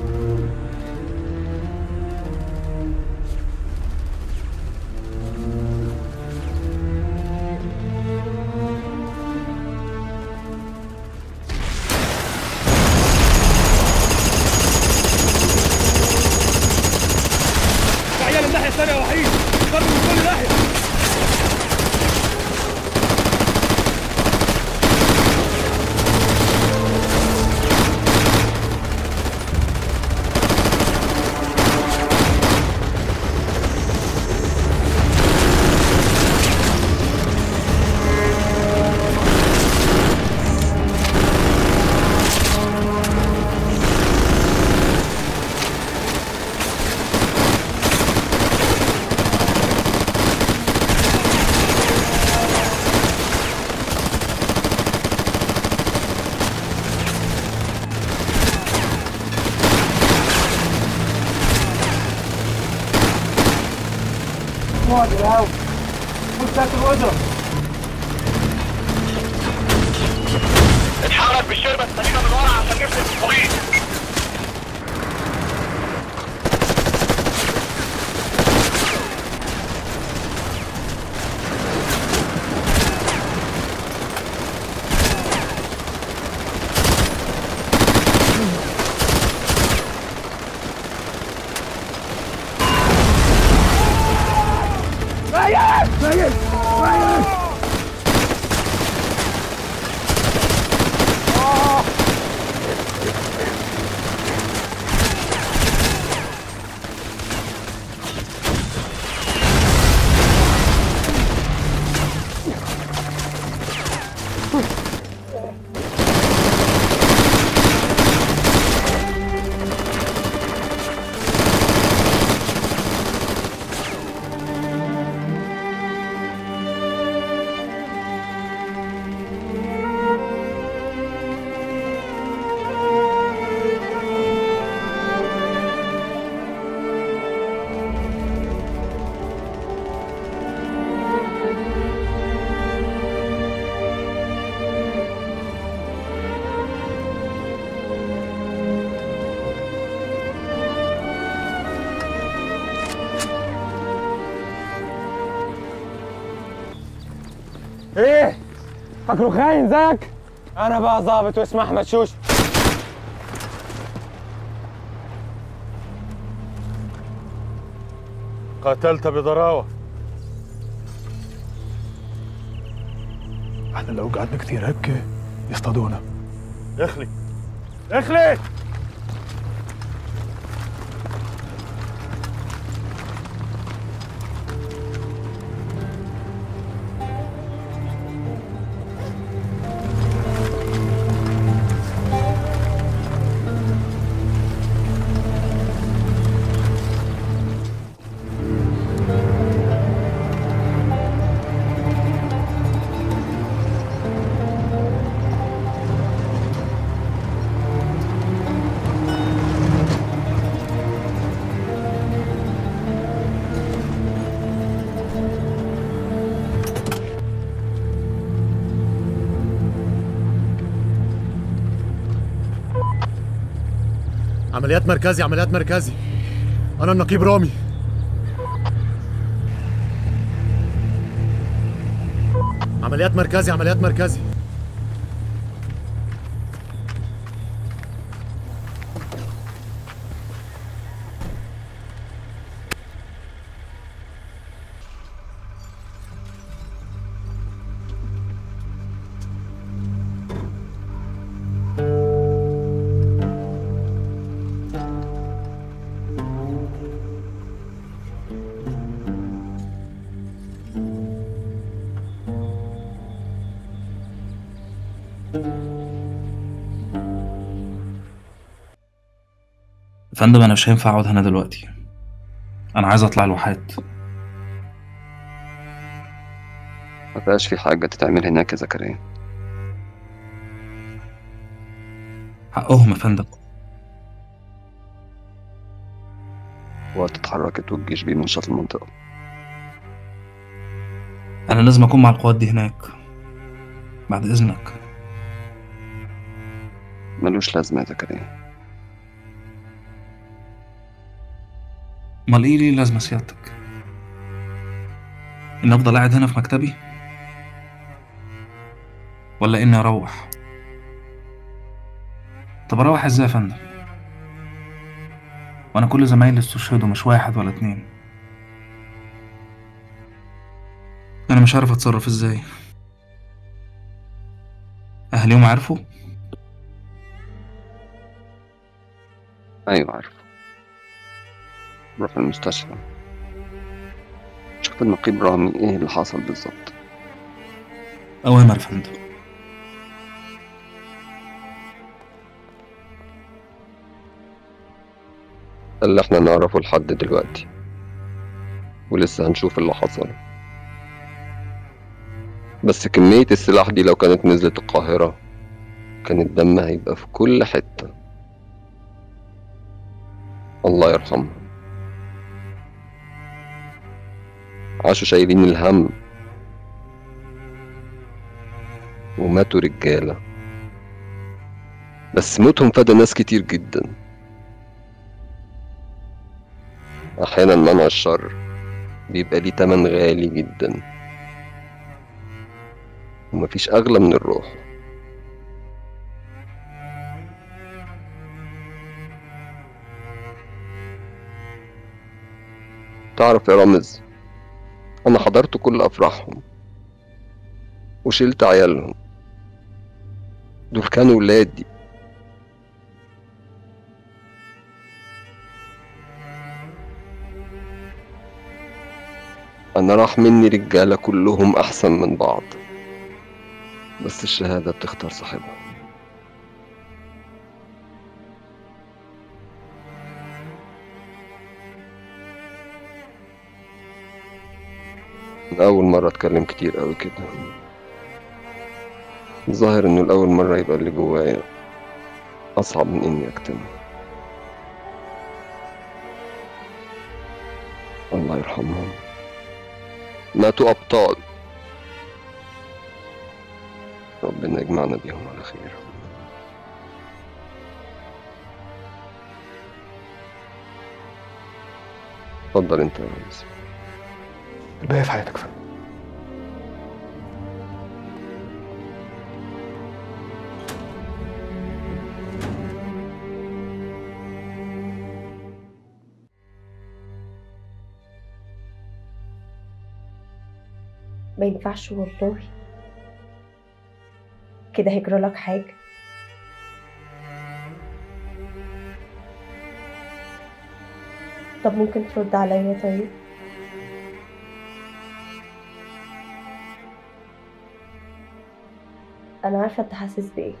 عيال الناحية الثانية يا وحيد ضرب من كل ناحية اقعد الهوا مستقبل واضرب اتحرك بالشربة السليمة من ورا عشان نفلت الطريق ايه فاكره خاين زيك انا بقى ظابط واسمي احمد شوش قاتلت بضراوة احنا لو قعدنا كتير هيك يصطادونا اخلي اخلي عمليات مركزي عمليات مركزي انا النقيب رامي عمليات مركزي عمليات مركزي يا فندم انا مش هينفع اقعد هنا دلوقتي انا عايز اطلع الواحات ما بقاش في حاجة تتعمل هناك يا زكريا حقهم يا فندم وقت اتحركت والجيش بينشط المنطقة انا لازم اكون مع القوات دي هناك بعد اذنك ملوش لازمة يا زكريا امال ايه ليه لازمه سيادتك اني افضل قاعد هنا في مكتبي ولا اني اروح طب اروح ازاي يا فندم وانا كل زمايلي استشهدوا مش واحد ولا اتنين انا مش عارف اتصرف ازاي اهليهم عرفوا أيوة عارف روح المستشفى شوف النقيب رامي ايه اللي حصل بالظبط اوامر يا فندم ده اللي احنا نعرفه لحد دلوقتي ولسه هنشوف اللي حصل بس كمية السلاح دي لو كانت نزلت القاهرة كان الدم هيبقى في كل حتة الله يرحمه عاشوا شايلين الهم وماتوا رجالة بس موتهم فدى ناس كتير جدا أحيانا منع الشر بيبقى ليه تمن غالي جدا ومفيش أغلى من الروح تعرف يا رامز أنا حضرت كل أفراحهم وشلت عيالهم دول كانوا ولادي أنا راح مني رجالة كلهم أحسن من بعض بس الشهادة بتختار صاحبها أنا أول مرة أتكلم كتير أوي كده الظاهر إنه الأول مرة يبقى اللي جوايا أصعب من إني أكتمه الله يرحمهم ماتوا أبطال ربنا يجمعنا بيهم على خير اتفضل انت يا ريس الباقي في حياتك فندم ما ينفعش والله كده هيجرى لك حاجة طب ممكن ترد عليا طيب انا عارفه انت حاسس بايه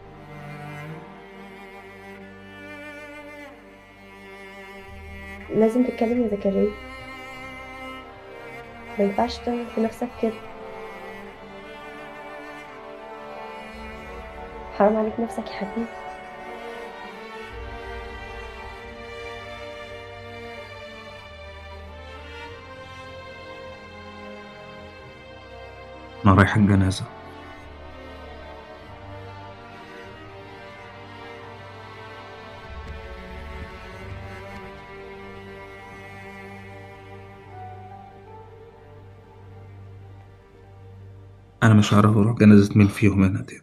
لازم تتكلم يا زكريا ما ينفعش تعمل في نفسك كده حرام عليك نفسك يا حبيبي أنا رايح الجنازة أنا مش عارف أروح جنازة مين فيهم هنا دي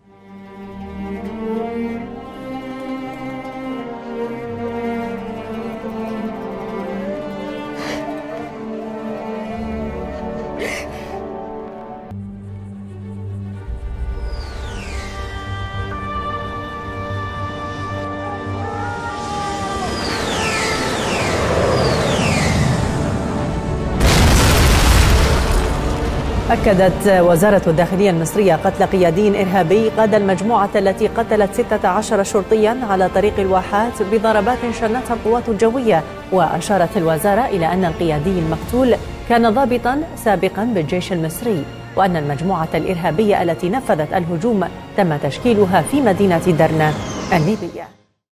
أكدت وزارة الداخلية المصرية قتل قيادي إرهابي قاد المجموعة التي قتلت 16 شرطيا على طريق الواحات بضربات شنتها القوات الجوية وأشارت الوزارة إلى أن القيادي المقتول كان ضابطا سابقا بالجيش المصري وأن المجموعة الإرهابية التي نفذت الهجوم تم تشكيلها في مدينة درنا الليبية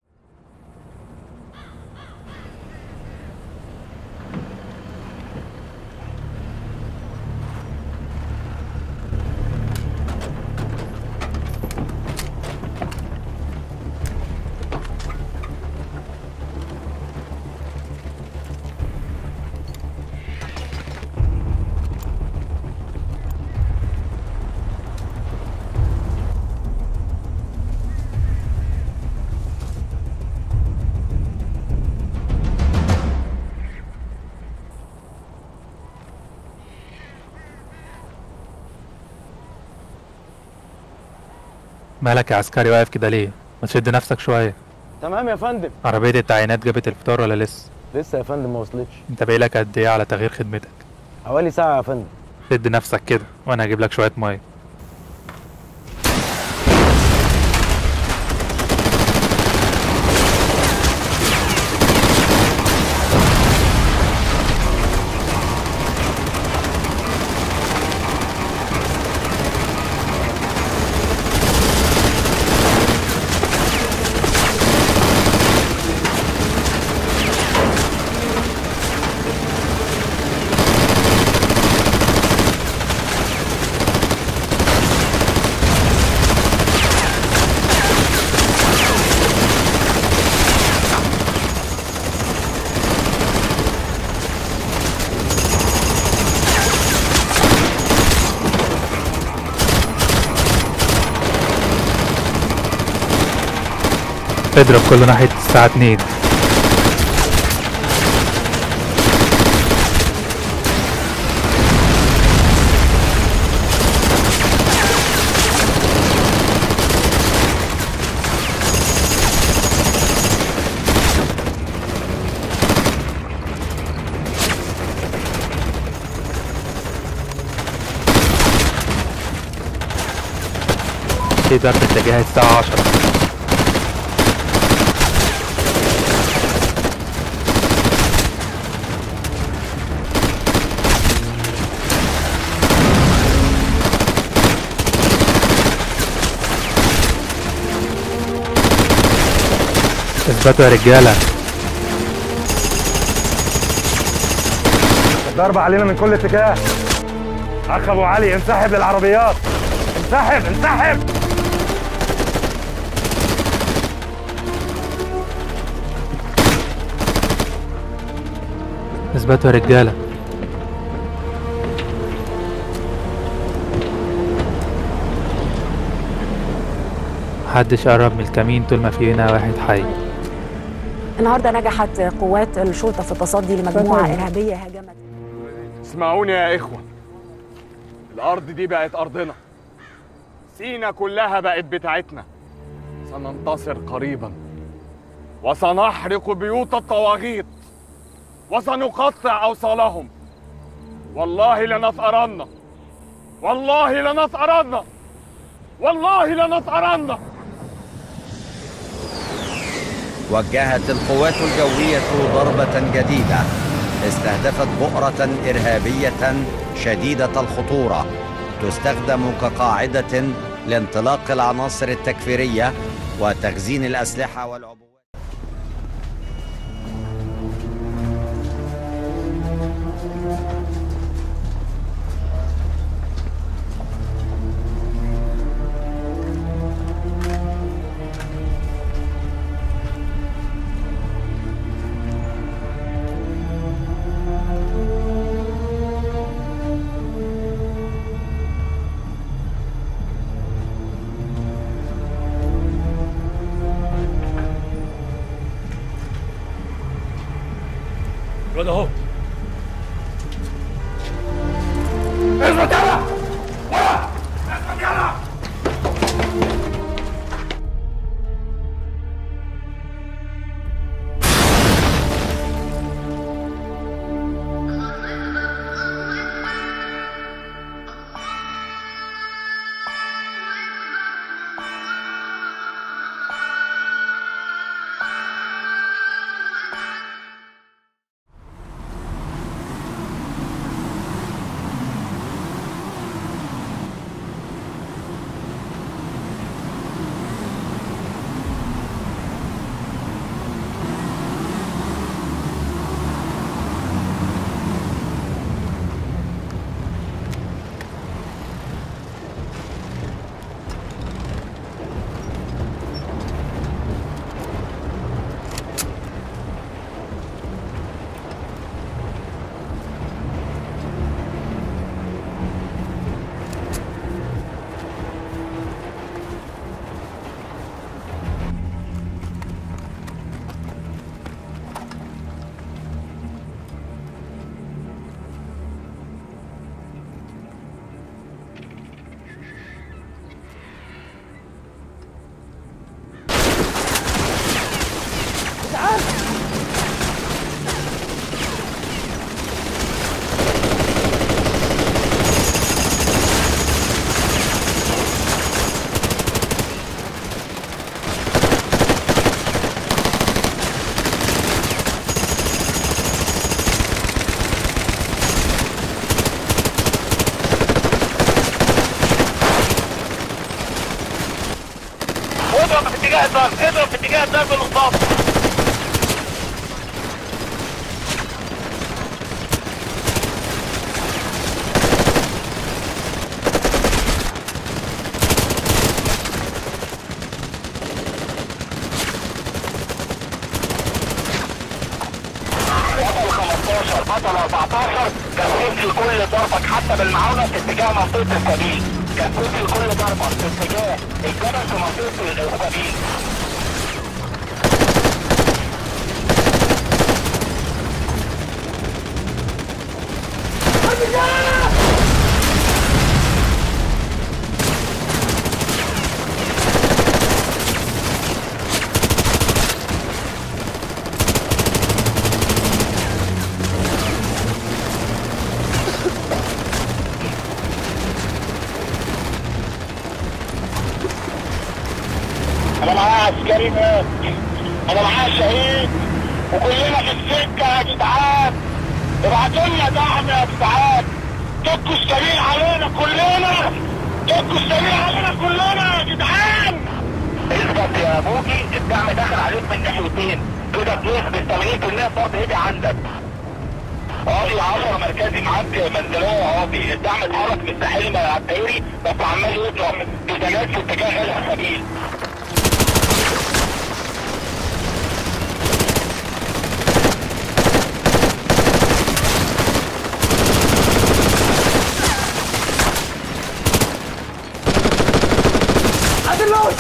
مالك يا عسكري واقف كده ليه؟ ما تشد نفسك شوية تمام يا فندم عربية التعيينات جابت الفطار ولا لسه؟ لسه يا فندم ما وصلتش انت باقيلك قد ايه على تغيير خدمتك؟ حوالي ساعة يا فندم شد نفسك كده وانا هجيب لك شوية مية اضرب كل ناحية الساعة اتنين تقدر في اتجاه الساعة عشرة اثبتوا يا رجالة الضرب علينا من كل اتجاه اخ ابو علي انسحب للعربيات انسحب انسحب اثبتوا يا رجالة محدش قرب من الكمين طول ما في هنا واحد حي النهارده نجحت قوات الشرطه في التصدي لمجموعه ارهابيه هاجمت اسمعوني يا إخوة الأرض دي بقت أرضنا سينا كلها بقت بتاعتنا سننتصر قريبا وسنحرق بيوت الطواغيت وسنقطع أوصالهم والله لنثأرن والله لنثأرن والله لنثأرن وجهت القوات الجوية ضربة جديدة استهدفت بؤرة إرهابية شديدة الخطورة تستخدم كقاعدة لانطلاق العناصر التكفيرية وتخزين الأسلحة والعبوات الواد اهو اثبت يلا ورا اثبت يلا اضرب في اتجاه الضرب اضرب في اتجاه الضرب بالمصاب بطل 14 كان كل ضربك حتى بالمعاونة في اتجاه منطقة السبيل كان كل ضربة في اتجاه الجبل في منطقة السبيل انا معايا عسكري مات انا معايا شهيد وكلنا في السكه يا جدعان ابعتوا لنا دعم يا جدعان دكوا السبيل علينا كلنا دكوا السبيل علينا كلنا يا جدعان اثبت يا ابوكي الدعم داخل عليك من ناحيتين كده بنسبة 80% فرض ايدي عندك قاضي 10 مركزي معاك منزلوه قاضي الدعم اتحرك من الساحل على الدائري بس عمال يضرب بزجاج في اتجاه السبيل عدلوش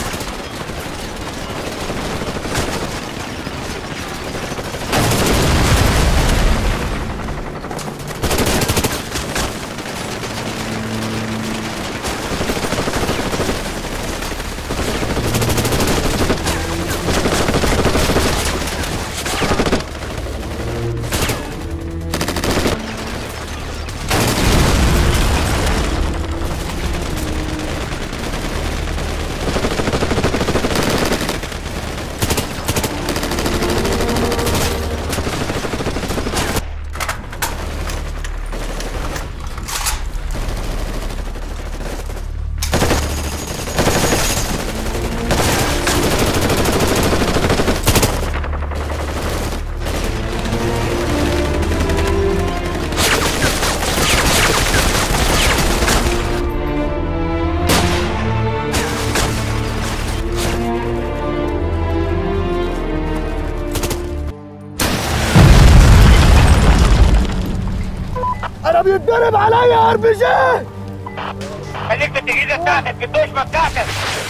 بيتضرب عليا ار بي جي خليك في التجهيزه بتاعتك في الدشمه بتاعتك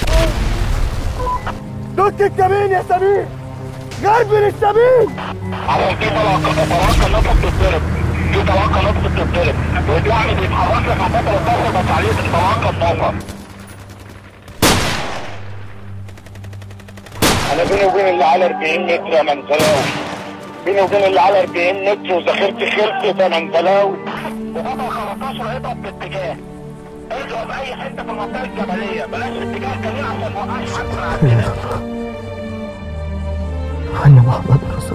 دوت الكمين يا سمير غرب للسمين على في طلاقه نقطه بتتضرب في طلاقه نقطه بتتضرب وبيعمل بيتحرك لك على فتره الضغط بس عليه الطلاقه النقطه انا بيني وبين اللي على 40 متر يا منزلاوي بيني وبين اللي على 40 متر وذاكرتي خلصت يا منزلاوي وبابا 15 اضرب باتجاه اضرب اي حته في المنطقه الجبليه بلاش اتجاه كبير عشان ما اوقعش حد من عندنا أن محمد رسول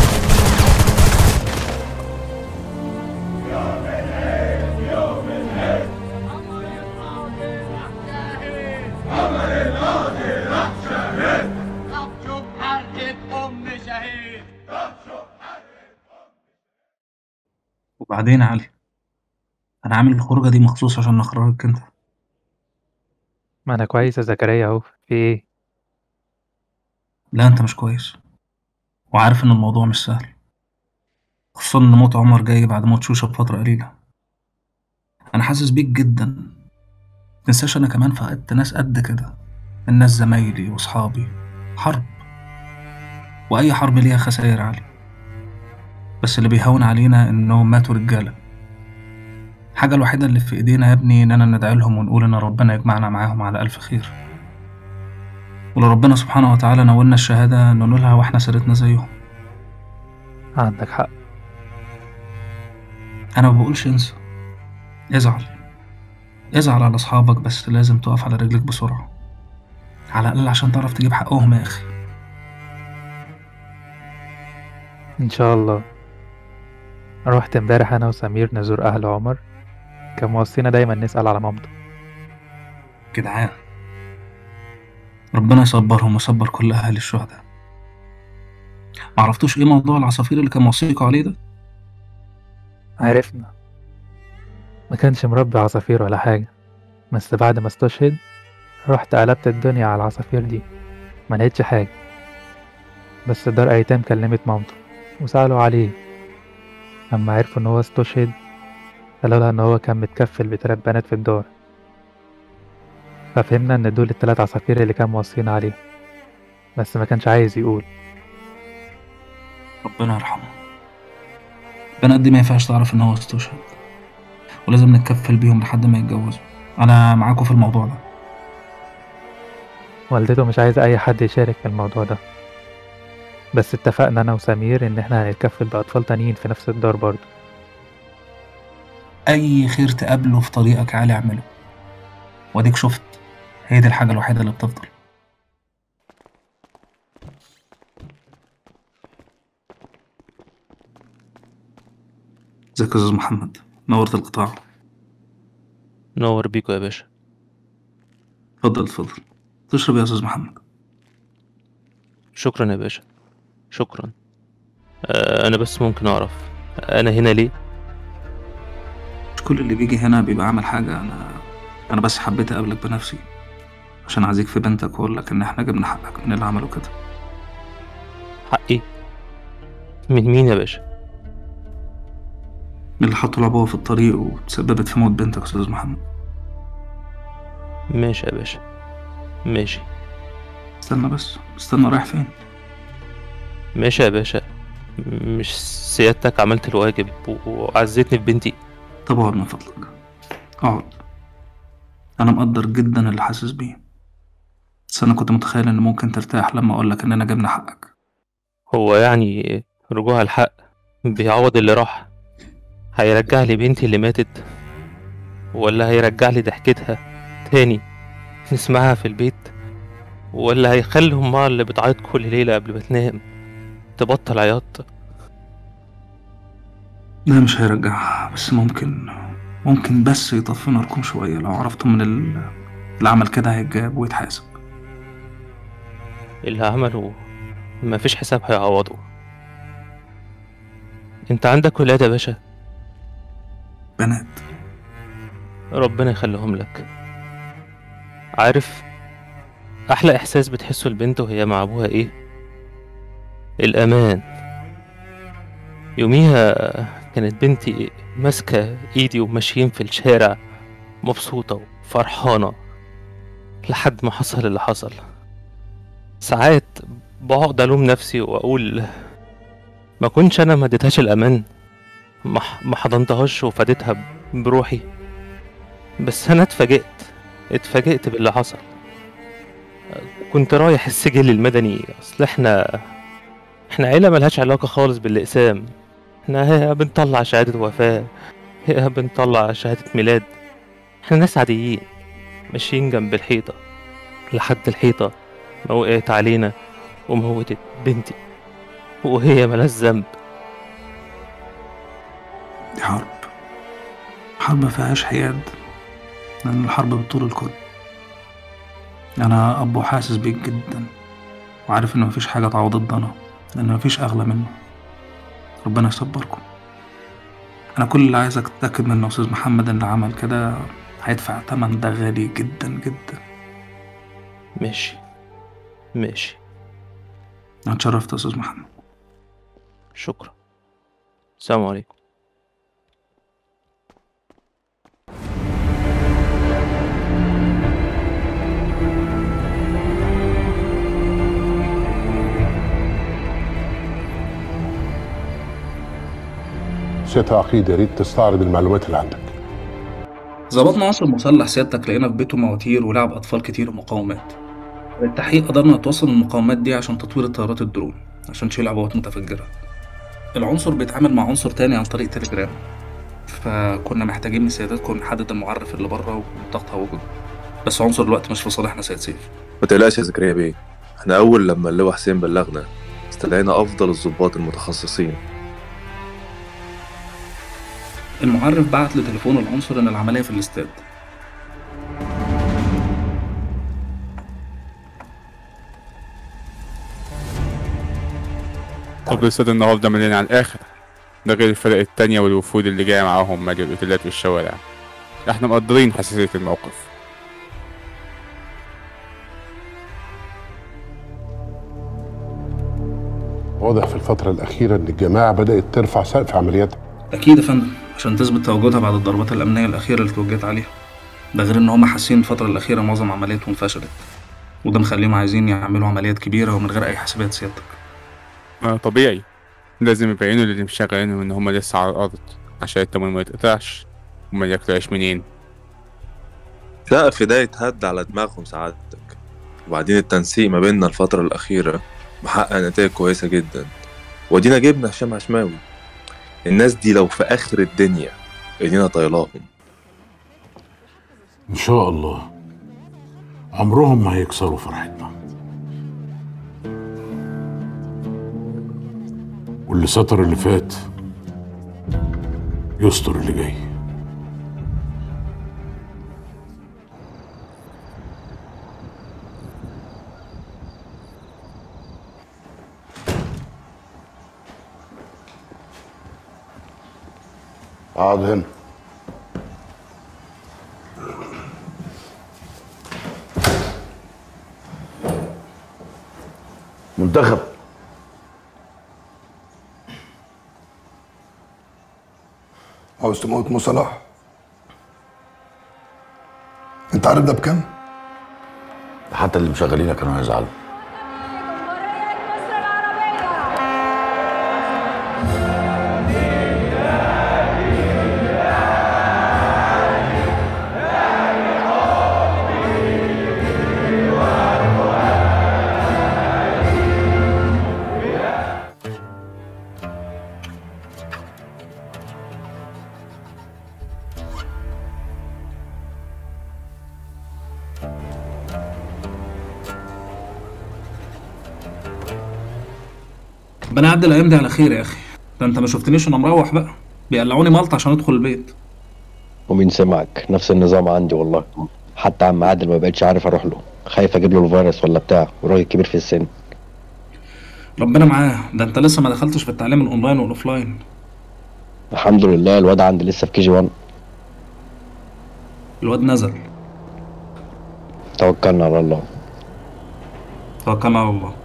وبعدين يا علي انا عامل الخروجه دي مخصوص عشان اخرجك انت ما أنا كويس يا زكريا أهو في إيه؟ لا انت مش كويس وعارف ان الموضوع مش سهل خصوصا ان موت عمر جاي بعد موت شوشة بفترة قليلة انا حاسس بيك جدا متنساش انا كمان فقدت ناس قد كده الناس زمايلي واصحابي حرب واي حرب ليها خسائر عالية بس اللي بيهون علينا انهم ماتوا رجالة الحاجة الوحيدة اللي في ايدينا يا ابني اننا ندعي لهم ونقول ان ربنا يجمعنا معاهم على الف خير ولو ربنا سبحانه وتعالى نولنا الشهادة ننولها واحنا سيرتنا زيهم عندك حق أنا ما بقولش انسى ازعل ازعل على أصحابك بس لازم تقف على رجلك بسرعة على الأقل عشان تعرف تجيب حقهم يا أخي إن شاء الله رحت امبارح أنا وسمير نزور أهل عمر كان موصينا دايما نسأل على مامته جدعان ربنا يصبرهم ويصبر كل أهل الشهداء معرفتوش إيه موضوع العصافير اللي كان موصيكوا عليه ده؟ عرفنا ما كانش مربي عصافير ولا حاجة بس بعد ما استشهد رحت قلبت الدنيا على العصافير دي ما لقيتش حاجة بس دار أيتام كلمت مامته وسألوا عليه لما عرفوا إن هو استشهد قالوا لها إن هو كان متكفل بتلات بنات في الدار ففهمنا إن دول التلات عصافير اللي كان موصينا عليهم بس ما كانش عايز يقول ربنا يرحمه البنات دي ما ينفعش تعرف إن هو استشهد ولازم نتكفل بيهم لحد ما يتجوزوا أنا معاكم في الموضوع ده والدته مش عايزة أي حد يشارك في الموضوع ده بس اتفقنا أنا وسمير إن إحنا هنتكفل بأطفال تانيين في نفس الدار برضه أي خير تقابله في طريقك عالي اعمله وأديك شفت هي دي الحاجة الوحيدة اللي بتفضل ازيك يا أستاذ محمد نورت القطاع نور بيكو يا باشا اتفضل اتفضل تشرب يا أستاذ محمد شكرا يا باشا شكرا آه، أنا بس ممكن أعرف أنا هنا ليه؟ مش كل اللي بيجي هنا بيبقى عامل حاجة أنا أنا بس حبيت أقابلك بنفسي عشان أعزيك في بنتك وأقول لك إن إحنا جبنا حقك من اللي عملوا كده حقي من مين يا باشا؟ من اللي حطوا العبوة في الطريق وتسببت في موت بنتك يا أستاذ محمد ماشي يا باشا ماشي استنى بس استنى رايح فين ماشي يا باشا مش سيادتك عملت الواجب و- وعزتني في بنتي طب اقعد من فضلك اقعد أنا مقدر جدا اللي حاسس بيه بس أنا كنت متخيل إن ممكن ترتاح لما أقولك إننا جبنا حقك هو يعني رجوع الحق بيعوض اللي راح هيرجع لي بنتي اللي ماتت ولا هيرجع لي ضحكتها تاني نسمعها في البيت ولا هيخلي أمها اللي بتعيط كل ليلة قبل ما تنام تبطل عياط لا مش هيرجعها بس ممكن ممكن بس يطفي ناركم شوية لو عرفتوا من ال- اللي عمل كده هيتجاب ويتحاسب اللي عمله مفيش حساب هيعوضه انت عندك ولاد يا باشا بنات ربنا يخليهم لك عارف احلى احساس بتحسه البنت وهي مع ابوها ايه الامان يوميها كانت بنتي ماسكة إيدي وماشيين في الشارع مبسوطة وفرحانة لحد ما حصل اللي حصل ساعات بقعد ألوم نفسي وأقول ما كنتش أنا ما اديتهاش الأمان ما ح- ما حضنتهاش وفادتها بروحي بس أنا اتفاجئت اتفاجئت باللي حصل كنت رايح السجل المدني أصل احنا احنا عيلة ملهاش علاقة خالص بالأقسام احنا يا بنطلع شهادة وفاة يا بنطلع شهادة ميلاد احنا ناس عاديين ماشيين جنب الحيطة لحد الحيطة ما وقعت علينا وموتت بنتي وهي ملهاش ذنب دي حرب حرب ما فيهاش حياد لأن الحرب بتطول الكل أنا أب وحاسس بيك جدا وعارف إن مفيش حاجة تعوض الضنا لأن مفيش أغلى منه ربنا يصبركم أنا كل اللي عايزك تتأكد من إن أستاذ محمد اللي عمل كده هيدفع تمن ده غالي جدا جدا ماشي ماشي أنا اتشرفت يا أستاذ محمد شكرا السلام عليكم سيادة عقيد يا ريت تستعرض المعلومات اللي عندك ظبطنا عنصر مسلح سيادتك لقينا في بيته مواتير ولعب أطفال كتير ومقاومات بالتحقيق قدرنا نتوصل المقاومات دي عشان تطوير الطيارات الدرون عشان تشيل عبوات متفجرة العنصر بيتعامل مع عنصر تاني عن طريق تليجرام فكنا محتاجين من سيادتكم نحدد المعرف اللي بره وتقطع وجوده بس عنصر الوقت مش في صالحنا سيد سيف ما تقلقش يا زكريا بيه احنا اول لما اللواء حسين بلغنا استدعينا افضل الضباط المتخصصين المعرف بعت لتليفون العنصر إن العملية في الاستاد طب الاستاد النهارده مليان على الآخر ده غير الفرق التانية والوفود اللي جاية معاهم مالي الأوتيلات والشوارع احنا مقدرين حساسية الموقف واضح في الفترة الأخيرة إن الجماعة بدأت ترفع سقف عملياتها أكيد يا فندم عشان تثبت تواجدها بعد الضربات الأمنية الأخيرة اللي توجهت عليها ده غير إن هما حاسين الفترة الأخيرة معظم عملياتهم فشلت وده مخليهم عايزين يعملوا عمليات كبيرة ومن غير أي حسابات سيادتك ما طبيعي لازم يبينوا للي مشغلينهم إن هما لسه على الأرض عشان التموين ما يتقطعش هما ياكلوا عيش منين سقف ده يتهد على دماغهم سعادتك وبعدين التنسيق ما بيننا الفترة الأخيرة محقق نتائج كويسة جدا ودينا جبنا هشام عشماوي الناس دي لو في آخر الدنيا ايدينا طايلاهم إن شاء الله عمرهم ما هيكسروا فرحتنا واللي ستر اللي فات يستر اللي جاي اقعد هنا منتخب عاوز تموت مو صلاح انت عارف ده بكام؟ حتى اللي مشغلينك كانوا هيزعلوا ربنا يعدي الأيام دي على خير يا أخي ده أنت ما شفتنيش وأنا مروح بقى بيقلعوني ملط عشان أدخل البيت ومين سمعك نفس النظام عندي والله حتى عم عادل ما بقتش عارف اروح له خايف اجيب له الفيروس ولا بتاع وراجل كبير في السن ربنا معاه ده أنت لسه ما دخلتش في التعليم الأونلاين والأوفلاين الحمد لله الواد عندي لسه في كي جي 1 الواد نزل توكلنا على الله توكلنا على الله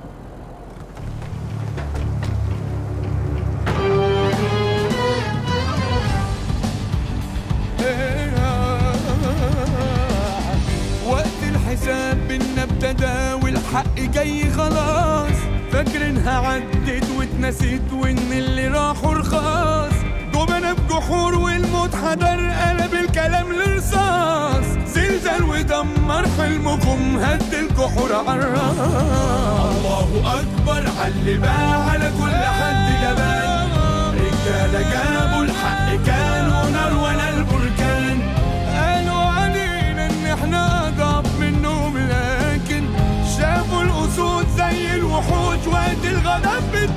الحساب بينا ابتدى والحق جاي خلاص فاكرينها عدت واتنسيت وان اللي راحوا رخاص جبنا بجحور والموت حضر قلب الكلام لرصاص زلزال ودمر حلمكم هد الجحور عالراس الله اكبر عاللي بقى على كل حد جبان رجاله جابوا الحق كانوا نار ولا البركان قالوا علينا ان احنا اضعف منهم لكن شافوا الاسود زي الوحوش وقت الغضب